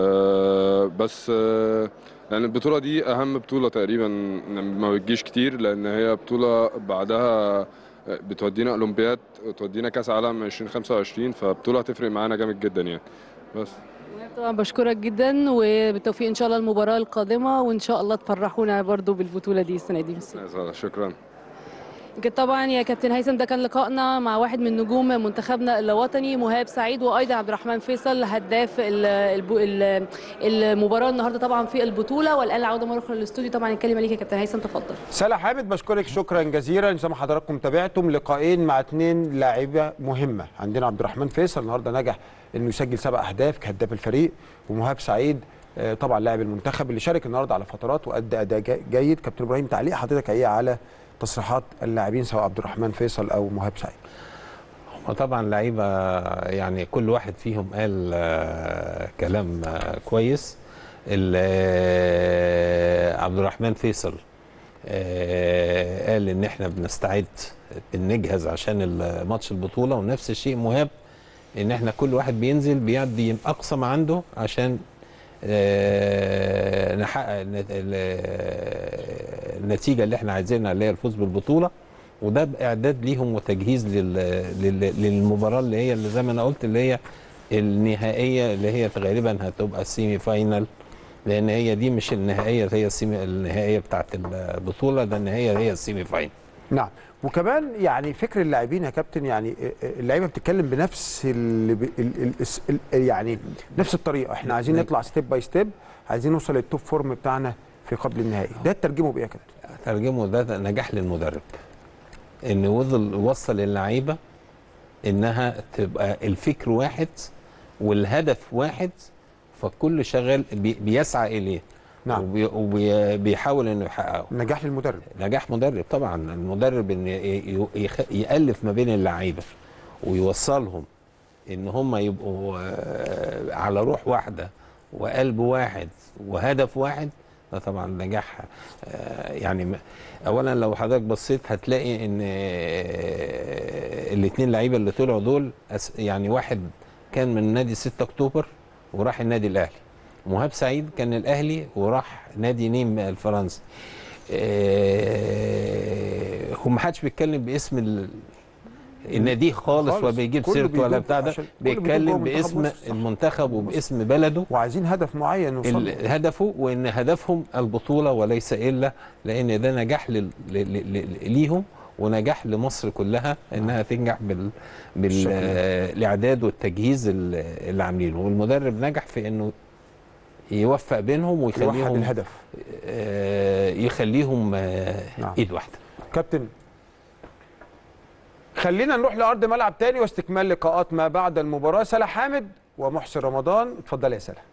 آه، بس آه، لان البطوله دي اهم بطوله تقريبا ما بتجيش كتير لان هي بطوله بعدها بتودينا اولمبياد وتودينا كاس عالم 2025 فبطوله هتفرق معانا جامد جدا يعني بس طبعا بشكرك جدا وبالتوفيق ان شاء الله المباراه القادمه وان شاء الله تفرحونا برضو بالبطوله دي السنه دي ميرسي. شكرا يمكن طبعا يا كابتن هيثم ده كان لقائنا مع واحد من نجوم منتخبنا الوطني مهاب سعيد وايضا عبد الرحمن فيصل هداف ال- الب- ال- المباراه النهارده طبعا في البطوله والان العوده مره اخرى للاستوديو طبعا الكلمه ليك يا كابتن هيثم تفضل سلا حامد بشكرك شكرا جزيلا زي ما حضراتكم تابعتم لقاءين مع اثنين لاعيبه مهمه عندنا عبد الرحمن فيصل النهارده نجح انه يسجل سبع اهداف كهداف الفريق ومهاب سعيد آه، طبعا لاعب المنتخب اللي شارك النهارده على فترات وادى اداء جا- جيد كابتن ابراهيم تعليق حضرتك ايه على تصريحات اللاعبين سواء عبد الرحمن فيصل او مهاب سعيد وطبعا لعيبه يعني كل واحد فيهم قال آه، كلام آه، كويس ال- آه، عبد الرحمن فيصل آه، قال ان احنا بنستعد بنجهز عشان ال- ماتش البطوله ونفس الشيء مهاب ان احنا كل واحد بينزل بيدي اقصى ما عنده عشان آه، نحقق النت- ال- النتيجه اللي احنا عايزينها اللي هي الفوز بالبطوله وده باعداد ليهم وتجهيز لل... لل... للمباراه اللي هي اللي زي ما انا قلت اللي هي النهائيه اللي هي غالبا هتبقى السيمي فاينال لان هي دي مش النهائيه هي السيمي النهائيه بتاعت البطوله ده النهائيه هي السيمي فاينال نعم وكمان يعني فكر اللاعبين يا كابتن يعني اللعيبه بتتكلم بنفس ال ال ال ال ال يعني نفس الطريقه احنا عايزين نطلع ستيب باي ستيب عايزين نوصل للتوب فورم بتاعنا في قبل النهائي ده ترجمه بايه يا كابتن ترجمه ده نجاح للمدرب ان وصل وصل اللعيبه انها تبقى الفكر واحد والهدف واحد فالكل شغال بي بيسعى اليه نعم. وبيحاول انه يحققه نجاح للمدرب نجاح مدرب طبعا المدرب ان ي- يخ- يالف ما بين اللعيبه ويوصلهم ان هم يبقوا آه، على روح واحده وقلب واحد وهدف واحد ده طبعا نجاح آه، يعني م- اولا لو حضرتك بصيت هتلاقي ان الاثنين لعيبه اللي طلعوا دول أس- يعني واحد كان من نادي 6 اكتوبر وراح النادي الاهلي مهاب سعيد كان الاهلي وراح نادي نيم الفرنسي آه، هو ما حدش بيتكلم باسم ال- النادي خالص خالص. وبيجيب كله سيرته ولا بيجيب بتاع ده عشان- كله بيجيب جوه بيتكلم منتخب باسم مصر، صح. المنتخب وباسم بلده وعايزين هدف معين نوصل له. ال- هدفه وان هدفهم البطوله وليس الا لان ده نجاح لل- ل- ل- ل- ليهم ونجاح لمصر كلها انها تنجح بال بالشكل ده. بالاعداد والتجهيز ال- اللي عاملينه والمدرب نجح في انه يوفق بينهم يوحد ويخليهم الهدف آه، يخليهم آه، نعم. ايد واحده كابتن خلينا نروح لارض ملعب تاني واستكمال لقاءات ما بعد المباراه سلا حامد ومحسن رمضان اتفضل يا سلا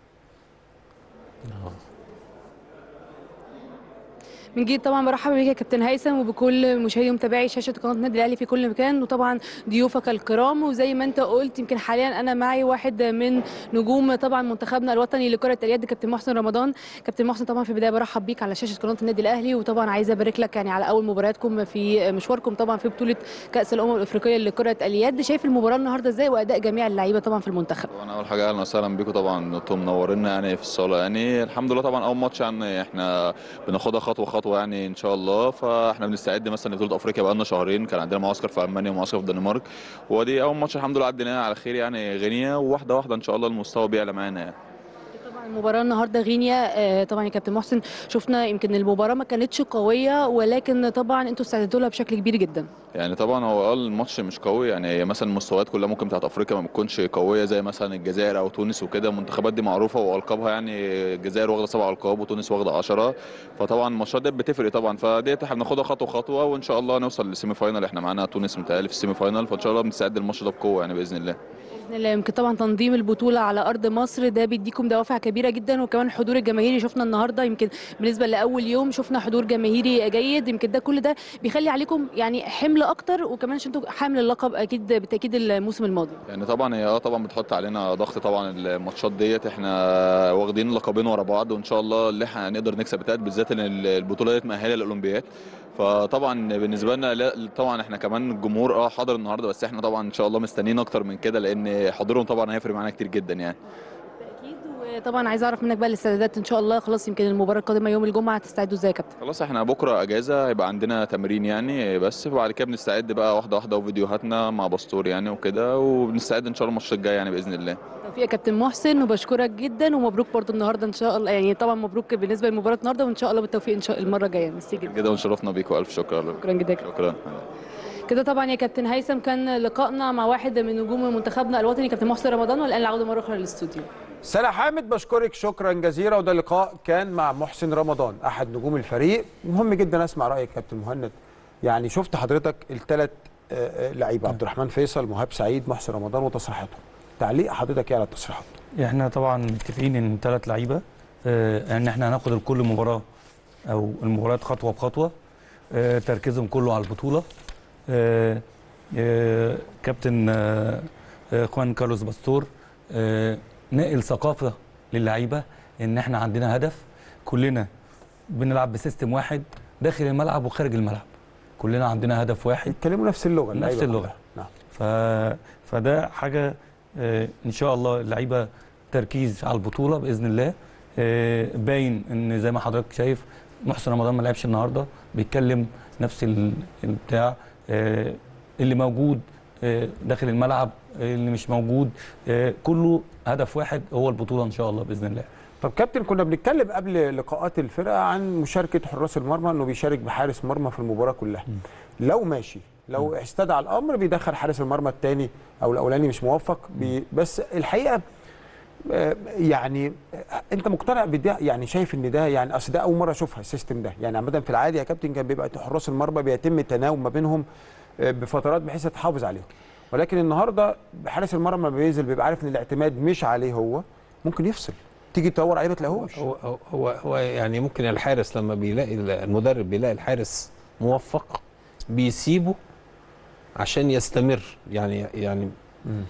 من جديد طبعا برحب بيك يا كابتن هيثم وبكل مشاهدي ومتابعي شاشه قناه النادي الاهلي في كل مكان وطبعا ضيوفك الكرام وزي ما انت قلت يمكن حاليا انا معي واحد من نجوم طبعا منتخبنا الوطني لكره اليد كابتن محسن رمضان كابتن محسن طبعا في البدايه برحب بيك على شاشه قناه النادي الاهلي وطبعا عايزه ابارك لك يعني على اول مبارياتكم في مشواركم طبعا في بطوله كاس الامم الافريقيه لكره اليد شايف المباراه النهارده ازاي واداء جميع اللعيبه طبعا في المنتخب طبعا اول حاجه اهلا وسهلا بيكم طبعا انتم منورينا يعني في الصاله يعني الحمد لله طبعا اول ماتش يعني احنا بناخدها خطوه خطوه يعني ان شاء الله فاحنا بنستعد مثلا لبطوله افريقيا بقالنا شهرين كان عندنا معسكر في المانيا ومعسكر في الدنمارك ودي اول ماتش الحمد لله عديناه على خير يعني غينيا وواحده واحده ان شاء الله المستوى بيعلى معانا يعني. طبعا المباراه النهارده غينيا آه، طبعا يا كابتن محسن شفنا يمكن المباراه ما كانتش قويه ولكن طبعا انتوا استعدتوا لها بشكل كبير جدا يعني طبعا هو اه الماتش مش قوي يعني هي مثلا المستويات كلها ممكن بتاعت افريقيا ما بتكونش قويه زي مثلا الجزائر او تونس وكده المنتخبات دي معروفه والقابها يعني الجزائر واخده سبع القاب وتونس واخده 10 فطبعا الماتشات دي بتفرق طبعا فديت احنا بناخدها خطوه خطوه وان شاء الله نوصل للسيمي فاينال احنا معانا تونس متهيألي في السيمي فاينال فان شاء الله بنستعد للماتش ده بقوه يعني باذن الله باذن الله يمكن طبعا تنظيم البطوله على ارض مصر ده بيديكم دوافع كبيره جدا وكمان الحضور الجماهيري شفنا النهارده يمكن بالنسبه لاول يوم شفنا حضور جماهيري جيد يمكن ده كل ده بيخلي عليكم يعني حمل اكتر وكمان عشان انتوا حامل اللقب اكيد بالتاكيد الموسم الماضي يعني طبعا هي اه طبعا بتحط علينا ضغط طبعا الماتشات ديت احنا واخدين لقبين ورا بعض وان شاء الله اللي احنا هنقدر نكسب التالت بالذات ان البطوله ديت مؤهله للاولمبياد فطبعا بالنسبه لنا لا طبعا احنا كمان الجمهور اه حاضر النهارده بس احنا طبعا ان شاء الله مستنيين اكتر من كده لان حضورهم طبعا هيفرق معانا كتير جدا يعني اكيد وطبعا عايز اعرف منك بقى الاستعدادات ان شاء الله خلاص يمكن المباراه القادمه يوم الجمعه هتستعدوا ازاي يا كابتن خلاص احنا بكره اجازه هيبقى عندنا تمرين يعني بس وبعد كده بنستعد بقى واحده واحده وفيديوهاتنا مع باسطور يعني وكده وبنستعد ان شاء الله الماتش الجاي يعني باذن الله توفيق يا كابتن محسن وبشكرك جدا ومبروك برضو النهارده ان شاء الله يعني طبعا مبروك بالنسبه لمباراه النهارده وان شاء الله بالتوفيق ان شاء المره الجايه ميرسي جدا كده ونشرفنا بيكم الف شكر شكرا جدا يا كابتن. شكرا كده طبعا يا كابتن هيثم كان لقائنا مع واحد من نجوم منتخبنا الوطني كابتن محسن رمضان والان العوده مره اخرى للاستوديو سلا حامد بشكرك شكرا جزيلا وده لقاء كان مع محسن رمضان احد نجوم الفريق مهم جدا اسمع رايك كابتن مهند يعني شفت حضرتك الثلاث لعيبه عبد الرحمن فيصل مهاب سعيد محسن رمضان وتصريحاتهم تعليق حضرتك ايه على التصريحات احنا طبعا متفقين ان ثلاث لعيبه آه، ان احنا هناخد كل مباراه او المباريات خطوه بخطوه آه، تركيزهم كله على البطوله آه، آه، كابتن آه، آه، خوان كارلوس باستور آه، نقل ثقافه للعيبه ان احنا عندنا هدف كلنا بنلعب بسيستم واحد داخل الملعب وخارج الملعب كلنا عندنا هدف واحد يتكلموا نفس اللغه نفس اللعيبة اللغة. كلها. نعم ف... فده حاجه آه، ان شاء الله اللعيبه تركيز على البطوله باذن الله آه، باين ان زي ما حضرتك شايف محسن رمضان ما لعبش النهارده بيتكلم نفس ال- البتاع آه، اللي موجود آه، داخل الملعب آه، اللي مش موجود آه، كله هدف واحد هو البطوله ان شاء الله باذن الله طب كابتن كنا بنتكلم قبل لقاءات الفرقه عن مشاركه حراس المرمى انه بيشارك بحارس مرمى في المباراه كلها لو ماشي لو استدعى الامر بيدخل حارس المرمى الثاني او الاولاني مش موفق بي بس الحقيقه آه، يعني آه، انت مقتنع بده يعني شايف ان ده يعني اصل ده اول مره اشوفها السيستم ده يعني عامه في العادي يا كابتن كان بيبقى حراس المرمى بيتم التناوب ما بينهم آه، بفترات بحيث تحافظ عليهم ولكن النهارده حارس المرمى لما بينزل بيبقى عارف ان الاعتماد مش عليه هو ممكن يفصل تيجي تدور عليه ما تلاقيهوش هو هو هو, هو يعني ممكن الحارس لما بيلاقي المدرب بيلاقي الحارس موفق بيسيبه عشان يستمر يعني يعني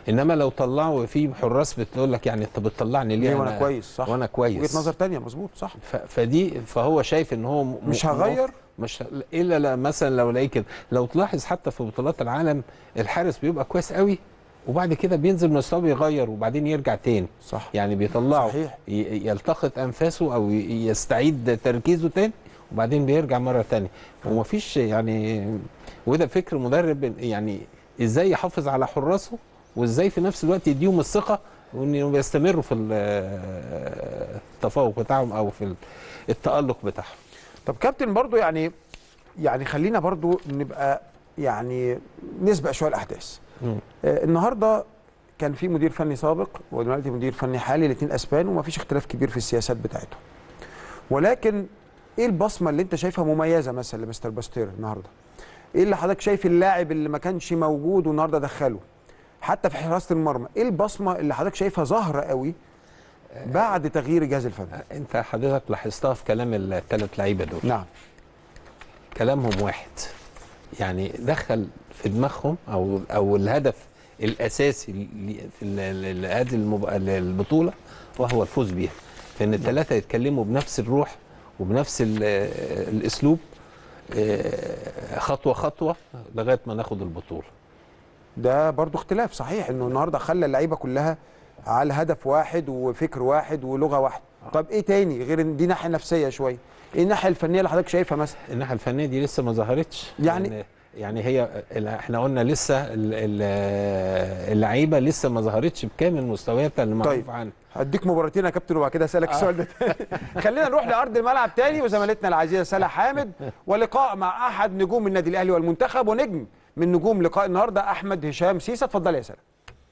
انما لو طلعوا في حراس بتقول لك يعني انت بتطلعني ليه ليه وانا كويس صح وانا كويس وجهه نظر تانية مظبوط صح ف- فدي فهو شايف ان هو م- مش م- هغير؟ مش ه- الا لا مثلا لو لقيت كده لو تلاحظ حتى في بطولات العالم الحارس بيبقى كويس قوي وبعد كده بينزل مستواه يغير وبعدين يرجع تاني صح يعني بيطلعه صحيح. ي- يلتقط انفاسه او ي- يستعيد تركيزه تاني وبعدين بيرجع مره تانية ومفيش يعني وده فكر مدرب يعني ازاي يحافظ على حراسه وازاي في نفس الوقت يديهم الثقه وانهم يستمروا في ال- التفوق بتاعهم او في التالق بتاعهم طب كابتن برضو يعني يعني خلينا برضو نبقى يعني نسبق شويه الاحداث مم. آه النهارده كان في مدير فني سابق ودلوقتي مدير فني حالي الاثنين اسبان وما فيش اختلاف كبير في السياسات بتاعتهم ولكن ايه البصمه اللي انت شايفها مميزه مثلا لمستر باستير النهارده ايه اللي حضرتك شايف اللاعب اللي ما كانش موجود والنهارده دخله حتى في حراسه المرمى ايه البصمه اللي حضرتك شايفها ظاهره قوي بعد تغيير الجهاز الفني انت حضرتك لاحظتها في كلام الثلاث لعيبه دول نعم كلامهم واحد يعني دخل في دماغهم او او الهدف الاساسي ل- في ال- ال- هذه المب- البطوله وهو الفوز بيها فان الثلاثه يتكلموا بنفس الروح وبنفس ال- الاسلوب آه، خطوه خطوه لغايه ما ناخد البطوله ده برضو اختلاف صحيح انه النهارده خلى اللعيبه كلها على هدف واحد وفكر واحد ولغه واحده طب ايه تاني غير ان دي ناحيه نفسيه شويه ايه الناحيه الفنيه اللي حضرتك شايفها مثلا الناحيه الفنيه دي لسه ما ظهرتش يعني- لأن- يعني هي ال- احنا قلنا لسه ال- ال- اللعيبه لسه ما ظهرتش بكامل مستوياتها اللي معروف طيب. عنها هديك مباراتين يا كابتن وبعد كده اسالك السؤال ده تاني خلينا نروح لارض الملعب تاني وزميلتنا العزيزه سلا حامد ولقاء مع احد نجوم النادي الاهلي والمنتخب ونجم من نجوم لقاء النهارده احمد هشام سيسه اتفضل يا سلا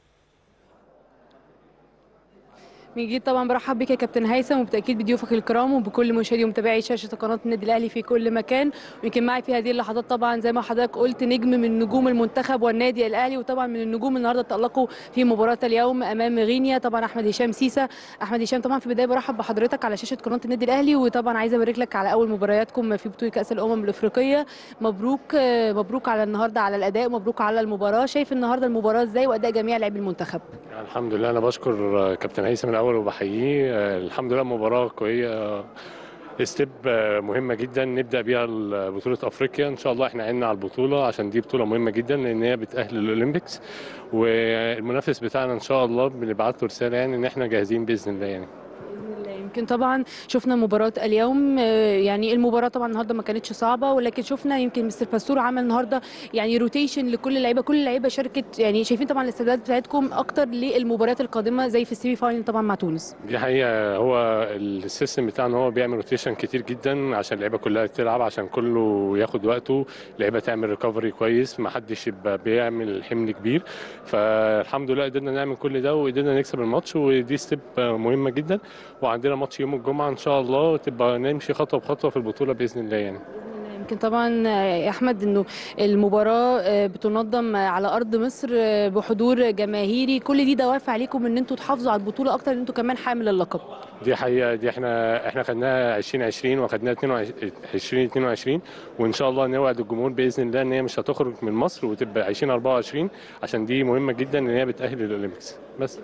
من جديد طبعا برحب بك يا كابتن هيثم وبالتاكيد بضيوفك الكرام وبكل مشاهدي ومتابعي شاشه قناه النادي الاهلي في كل مكان ويمكن معي في هذه اللحظات طبعا زي ما حضرتك قلت نجم من نجوم المنتخب والنادي الاهلي وطبعا من النجوم النهارده تالقوا في مباراه اليوم امام غينيا طبعا احمد هشام سيسه احمد هشام طبعا في البدايه برحب بحضرتك على شاشه قناه النادي الاهلي وطبعا عايزه ابارك لك على اول مبارياتكم في بطوله كاس الامم الافريقيه مبروك آه، مبروك على النهارده على الاداء مبروك على المباراه شايف النهارده المباراه ازاي واداء جميع لاعبي المنتخب الحمد لله انا بشكر آه، كابتن هيثم الاول وبحييه آه، الحمد لله مباراه قويه آه، ستيب آه، مهمه جدا نبدا بيها ال- بطوله افريقيا ان شاء الله احنا عنا على البطوله عشان دي بطوله مهمه جدا لان هي بتاهل الاولمبيكس والمنافس بتاعنا ان شاء الله بنبعت له رساله يعني ان احنا جاهزين باذن الله يعني باذن الله يمكن طبعا شفنا مباراه اليوم آه، يعني المباراه طبعا النهارده ما كانتش صعبه ولكن شفنا يمكن مستر باستور عمل النهارده يعني روتيشن لكل اللعيبه كل اللعيبه شاركت يعني شايفين طبعا الاستعدادات بتاعتكم اكتر للمباريات القادمه زي في السيمي فاينل طبعا مع تونس دي حقيقة هو السيستم بتاعنا هو بيعمل روتيشن كتير جدا عشان اللعيبة كلها تلعب عشان كله ياخد وقته اللعيبة تعمل ريكفري كويس ما حدش يبقى بيعمل حمل كبير فالحمد لله قدرنا نعمل كل ده وقدرنا نكسب الماتش ودي ستيب مهمة جدا وعندنا ماتش يوم الجمعة ان شاء الله وتبقى نمشي خطوة بخطوة في البطولة بإذن الله يعني يمكن طبعا آه، يا احمد انه المباراه آه، بتنظم آه، على ارض مصر آه، بحضور جماهيري كل دي دوافع ليكم ان انتوا تحافظوا على البطوله اكتر ان انتوا كمان حامل اللقب دي حقيقة دي احنا احنا خدناها 2020 واخدناها 2022 وان شاء الله نوعد الجمهور باذن الله ان هي مش هتخرج من مصر وتبقى 2024 عشان دي مهمة جدا ان هي بتأهل الاولمبيكس بس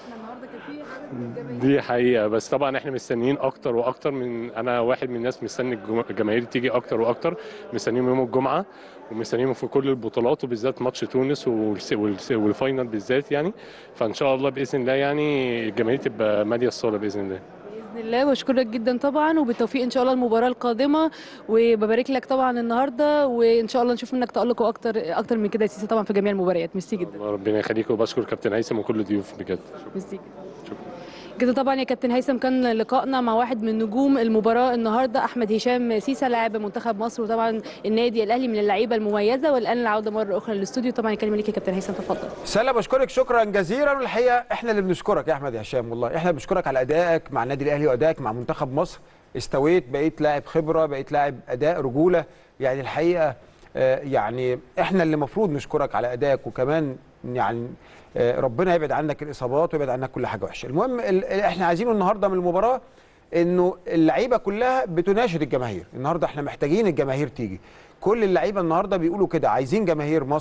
دي حقيقة بس طبعا احنا مستنيين اكتر واكتر من انا واحد من الناس مستني الجم- الجماهير تيجي اكتر واكتر مستنيهم يوم الجمعة ومستنيهم في كل البطولات وبالذات ماتش تونس والس- والس- والفاينل بالذات يعني فان شاء الله باذن الله يعني الجماهير تبقى مالية الصالة باذن الله باذن الله بشكرك جدا طبعا وبالتوفيق ان شاء الله المباراه القادمه وببارك لك طبعا النهارده وان شاء الله نشوف منك تالق اكتر اكتر من كده يا سيسي طبعا في جميع المباريات ميرسي جدا ربنا يخليك وبشكر كابتن هيثم وكل الضيوف بجد ميرسي جدا كده طبعا يا كابتن هيثم كان لقائنا مع واحد من نجوم المباراه النهارده احمد هشام سيسا لاعب منتخب مصر وطبعا النادي الاهلي من اللعيبه المميزه والان العوده مره اخرى للاستوديو طبعا الكلمه ليك يا كابتن هيثم تفضل سلا بشكرك شكرا جزيلا والحقيقه احنا اللي بنشكرك يا احمد هشام والله احنا بنشكرك على ادائك مع النادي الاهلي وادائك مع منتخب مصر استويت بقيت لاعب خبره بقيت لاعب اداء رجوله يعني الحقيقه آه، يعني احنا اللي المفروض نشكرك على ادائك وكمان يعني آه، ربنا يبعد عنك الاصابات ويبعد عنك كل حاجه وحشه المهم ال- ال- احنا عايزينه النهارده من المباراه انه اللعيبه كلها بتناشد الجماهير النهارده احنا محتاجين الجماهير تيجي كل اللعيبه النهارده بيقولوا كده عايزين جماهير مصر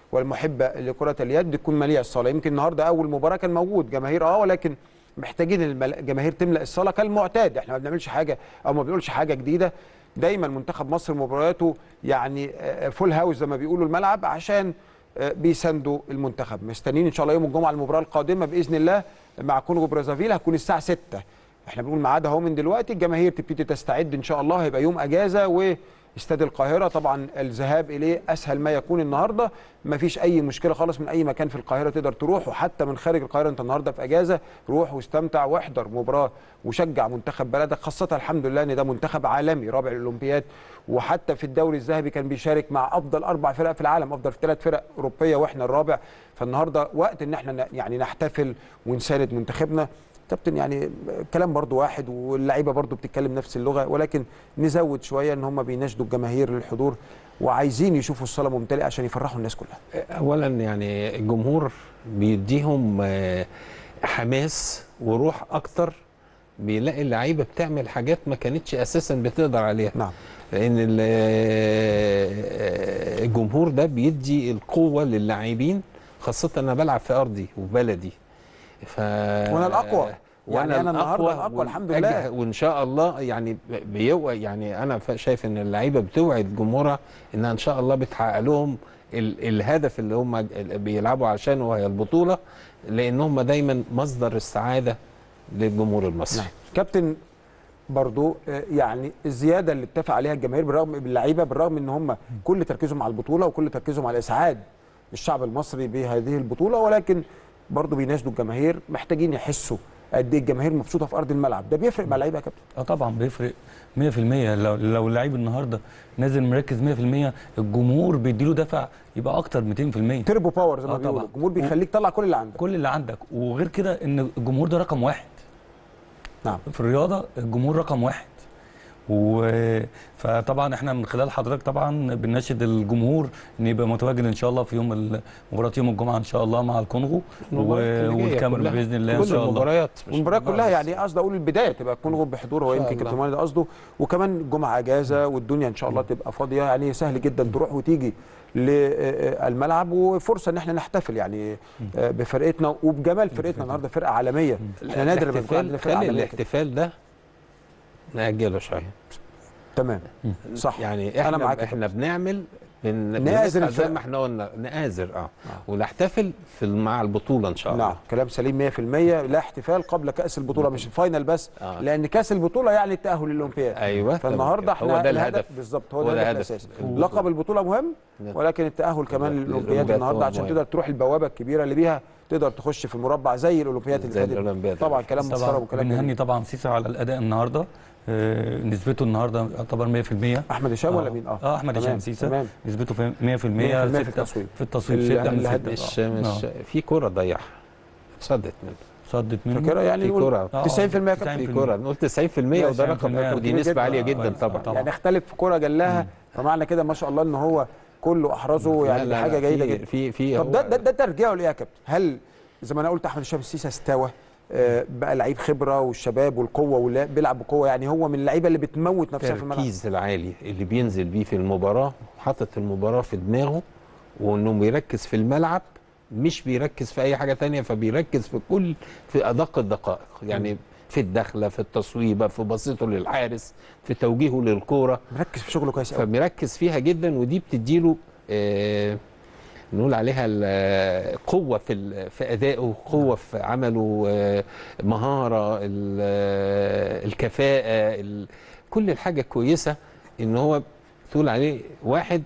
والمحبه لكره اليد تكون مليئه الصاله يمكن النهارده اول مباراه كان موجود جماهير اه ولكن محتاجين المل- الجماهير تملا الصاله كالمعتاد احنا ما بنعملش حاجه او ما بنقولش حاجه جديده دايما منتخب مصر مبارياته يعني آه، فول هاوس زي ما بيقولوا الملعب عشان آه، بيساندوا المنتخب مستنيين ان شاء الله يوم الجمعه المباراه القادمه باذن الله مع كونغو برازافيل هتكون الساعه 6 احنا بنقول ميعادها اهو من دلوقتي الجماهير تبتدي تستعد ان شاء الله هيبقى يوم اجازه واستاد القاهره طبعا الذهاب اليه اسهل ما يكون النهارده مفيش اي مشكله خالص من اي مكان في القاهره تقدر تروح وحتى من خارج القاهره انت النهارده في اجازه روح واستمتع واحضر مباراه وشجع منتخب بلدك خاصه الحمد لله ان ده منتخب عالمي رابع الاولمبياد وحتى في الدوري الذهبي كان بيشارك مع افضل اربع فرق في العالم افضل ثلاث فرق اوروبيه واحنا الرابع فالنهارده وقت ان احنا ن- يعني نحتفل ونساند منتخبنا كابتن يعني كلام برضو واحد واللعيبه برضو بتتكلم نفس اللغه ولكن نزود شويه ان هم بيناشدوا الجماهير للحضور وعايزين يشوفوا الصاله ممتلئه عشان يفرحوا الناس كلها اولا يعني الجمهور بيديهم آه، حماس وروح اكتر بيلاقي اللعيبه بتعمل حاجات ما كانتش اساسا بتقدر عليها نعم لان ال- آه، الجمهور ده بيدي القوه للاعبين خاصه انا بلعب في ارضي وبلدي ف وأنا الأقوى. يعني أنا النهاردة الأقوى الحمد لله. والأجه- وان شاء الله يعني بيو يعني انا ف- شايف ان اللعيبه بتوعد جمهورها انها ان شاء الله بتحقق لهم ال الهدف اللي هم ال- بيلعبوا عشانه وهي البطوله لان هم دايما مصدر السعاده للجمهور المصري نعم. كابتن برضو آه، يعني الزياده اللي اتفق عليها الجماهير بالرغم باللعيبه بالرغم ان هم كل تركيزهم على البطوله وكل تركيزهم على اسعاد الشعب المصري بهذه البطوله ولكن برضو بيناشدوا الجماهير محتاجين يحسوا قد ايه الجماهير مبسوطه في ارض الملعب ده بيفرق مع اللعيبه يا كابتن اه طبعا بيفرق 100% لو لو اللعيب النهارده نازل مركز 100% الجمهور بيديله دفع يبقى اكتر 200% تربو باور زي ما آه بيقولوا طبعاً. الجمهور بيخليك تطلع كل اللي عندك كل اللي عندك وغير كده ان الجمهور ده رقم واحد نعم في الرياضه الجمهور رقم واحد و... فطبعا احنا من خلال حضرتك طبعا بنناشد الجمهور ان يبقى متواجد ان شاء الله في يوم ال- مباراه يوم الجمعه ان شاء الله مع الكونغو و... المباريات اللي جاية والكاميرون كلها. باذن الله ان كل شاء الله المباريات مش والمباريات مباراة كلها بس. يعني قصدي اقول البدايه تبقى الكونغو بحضور هو إن شاء يمكن كابتن الله. مالد قصده وكمان الجمعه اجازه والدنيا ان شاء الله تبقى فاضيه يعني سهل جدا تروح وتيجي للملعب وفرصه ان احنا نحتفل يعني آه، بفرقتنا وبجمال فرقتنا النهارده فرقه عالميه احنا نادر لما يكون عندنا الاحتفال فرقه خلي عالميه كده. الاحتفال ده نأجله شويه تمام صح يعني احنا معاك يا احنا بنعمل بن نآزر بنسعى زي الفرق. ما احنا قلنا نآزر اه ونحتفل في مع البطوله ان شاء الله نعم كلام سليم 100% لا احتفال قبل كاس البطوله مش الفاينل بس آه. لان كاس البطوله يعني التأهل للاولمبياد ايوه فالنهارده تمام. احنا هو ده الهدف الهدف بالظبط هو, هو ده ده الهدف هدف الاساسي البطولة. لقب البطوله مهم نعم. ولكن التأهل كمان للأولمبياد للاولمبياد النهارده هو عشان مهم. تقدر تروح البوابه الكبيره اللي بيها تقدر تخش في المربع زي الاولمبياد اللي زي فاتت الأولمبياد. طبعا كلام محترم طبعا وكلام بنهني جميل. طبعا سيسا على الاداء النهارده آه، نسبته النهارده يعتبر 100% احمد هشام ولا آه. مين اه احمد تمام، هشام سيسا تمام نسبته في 100% 100% في ستة- التصويب. في التصويب اللي- 6 من اللي 6 مش مش في كوره ضيعها اتصدت منه صدت منه فاكرها يعني في نقول كرة. آه، 90% يا كابتن في 90%. كوره نقول 90% وده رقم 90% ودي كبير نسبه جدا. عاليه آه، جدا كويس. طبعا طبعا. يعني اختلف في كوره جلاها فمعنى كده ما شاء الله ان هو كله احرزه يعني لا، دي لا، حاجه لا، جيده في- جدا في في طب هو- ده ده ده ترجيعه ليه يا كابتن؟ هل زي ما انا قلت احمد هشام السيسي استوى آه، بقى لعيب خبره والشباب والقوه ولا بيلعب بقوه يعني هو من اللعيبه اللي بتموت نفسها في الملعب التركيز العالي اللي بينزل بيه في المباراه حاطط المباراه في دماغه وانه بيركز في الملعب مش بيركز في اي حاجه تانية فبيركز في كل في ادق الدقائق يعني في الدخله في التصويبه في بسيطه للحارس في توجيهه للكوره مركز في شغله كويس قوي فبيركز فيها جدا ودي بتديله آه نقول عليها ال- قوه في ال- في ادائه قوه في عمله آه، مهاره ال- آه، الكفاءه ال- كل الحاجه كويسه ان هو تقول عليه واحد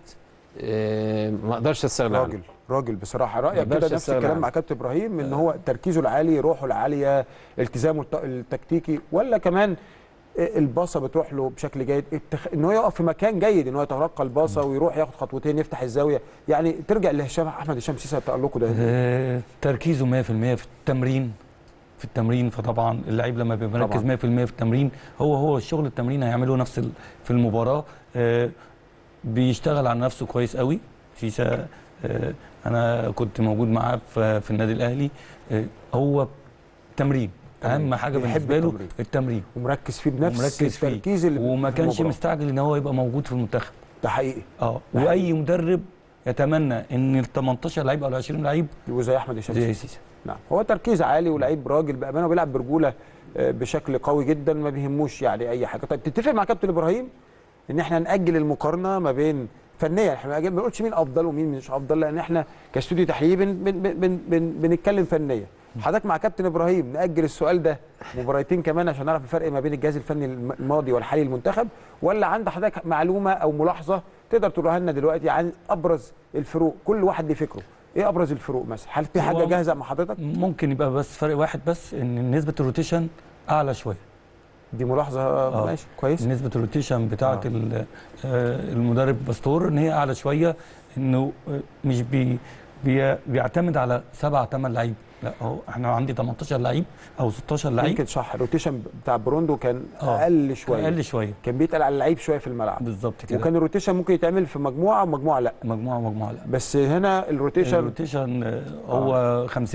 آه، ما اقدرش استغنى عنه راجل راجل بصراحه رايك ما كده أقدرش نفس أستغنى الكلام عنه. مع كابتن ابراهيم ان هو تركيزه العالي روحه العاليه التزامه الت- التكتيكي ولا كمان الباصه بتروح له بشكل جيد التخ... ان هو يقف في مكان جيد ان هو يتلقى الباصه ويروح ياخد خطوتين يفتح الزاويه يعني ترجع لهشام احمد هشام سيسه تالقه ده آه، تركيزه 100% في التمرين في التمرين فطبعا اللعيب لما بيبقى مركز 100% في التمرين هو هو الشغل التمرين هيعمله نفس ال- في المباراه آه، بيشتغل على نفسه كويس قوي سيسا آه، انا كنت موجود معاه في في النادي الاهلي آه، هو تمرين اهم حاجه بيحب بالنسبه له التمرين. التمرين ومركز فيه بنفس ومركز فيه التركيز اللي وما في كانش المباراة. مستعجل ان هو يبقى موجود في المنتخب ده حقيقي اه ده واي مدرب يتمنى ان ال 18 لعيب او ال 20 لعيب يبقوا زي احمد هشام زي سيسي. سيسي نعم هو تركيز عالي ولعيب راجل بامانه وبيلعب برجوله آه، بشكل قوي جدا ما بيهموش يعني اي حاجه طيب تتفق مع كابتن ابراهيم ان احنا ناجل المقارنه ما بين فنيا احنا ما بنقولش مين افضل ومين مش افضل لان احنا كاستوديو تحليلي بن بن بن بن بنتكلم فنيا حضرتك مع كابتن ابراهيم ناجل السؤال ده مباراتين كمان عشان نعرف الفرق ما بين الجهاز الفني الم- الماضي والحالي للمنتخب ولا عند حضرتك معلومه او ملاحظه تقدر تقولها لنا دلوقتي عن ابرز الفروق كل واحد ليه فكره ايه ابرز الفروق مثلا هل في حاجه هو- جاهزه مع حضرتك ممكن يبقى بس فرق واحد بس ان نسبه الروتيشن اعلى شويه دي ملاحظه آه. ماشي كويس نسبه الروتيشن بتاعه آه. ال- آه، المدرب باستور ان هي اعلى شويه انه آه، مش بي بي بيعتمد على سبعة ثمان لعيب لا هو احنا عندي 18 لعيب او 16 لعيب يمكن صح الروتيشن بتاع بروندو كان آه. اقل شويه اقل شويه كان بيتقل على اللعيب شويه في الملعب بالظبط كده وكان الروتيشن ممكن يتعمل في مجموعه ومجموعه لا مجموعه مجموعه لا بس هنا الروتيشن الروتيشن آه، هو 50% 50%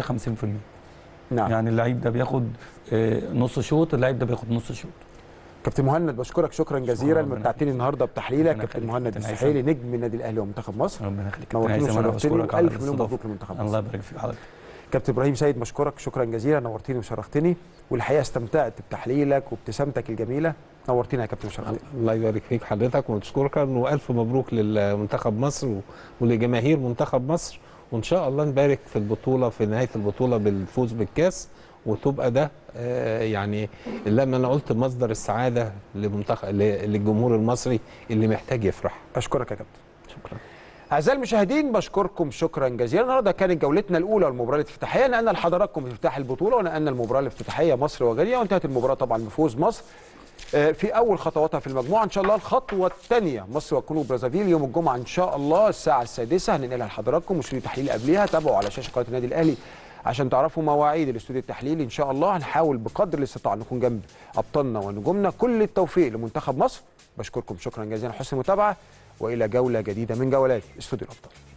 نعم يعني اللعيب ده بياخد آه، نص شوط اللعيب ده بياخد نص شوط كابتن مهند بشكرك شكرا جزيلا ربنا متعتني النهارده بتحليلك ربنا كابتن يخليك. مهند كابتن السحيلي هيثم. نجم النادي الاهلي ومنتخب مصر ربنا يخليك نورتني كابتن هيثم، أنا وشرفتني بشكرك على والف مليون الاستضافة. مبروك لمنتخب مصر الله يبارك في حضرتك كابتن ابراهيم سيد بشكرك شكرا جزيلا نورتني وشرفتني والحقيقه استمتعت بتحليلك وابتسامتك الجميله نورتنا يا كابتن وشرفتني الله يبارك فيك حضرتك ونشكرك والف مبروك للمنتخب مصر و- ولجماهير منتخب مصر وان شاء الله نبارك في البطوله في نهايه البطوله بالفوز بالكاس وتبقى ده آه، يعني لما انا قلت مصدر السعاده لمنتخب ل- للجمهور المصري اللي محتاج يفرح اشكرك يا كابتن شكرا اعزائي المشاهدين بشكركم شكرا جزيلا النهارده كانت جولتنا الاولى المباراه الافتتاحيه نقلنا لحضراتكم افتتاح البطوله ونقلنا المباراه الافتتاحيه مصر وغينيا وانتهت المباراه طبعا بفوز مصر آه، في اول خطواتها في المجموعه ان شاء الله الخطوه الثانيه مصر والكونغو برازافيل يوم الجمعه ان شاء الله الساعه السادسه هننقلها لحضراتكم واستوديو تحليل قبلها تابعوا على شاشه قناه النادي الاهلي عشان تعرفوا مواعيد الاستوديو التحليلي ان شاء الله هنحاول بقدر الاستطاعه نكون جنب ابطالنا ونجومنا كل التوفيق لمنتخب مصر بشكركم شكرا جزيلا حسن المتابعه والى جوله جديده من جولات استوديو الابطال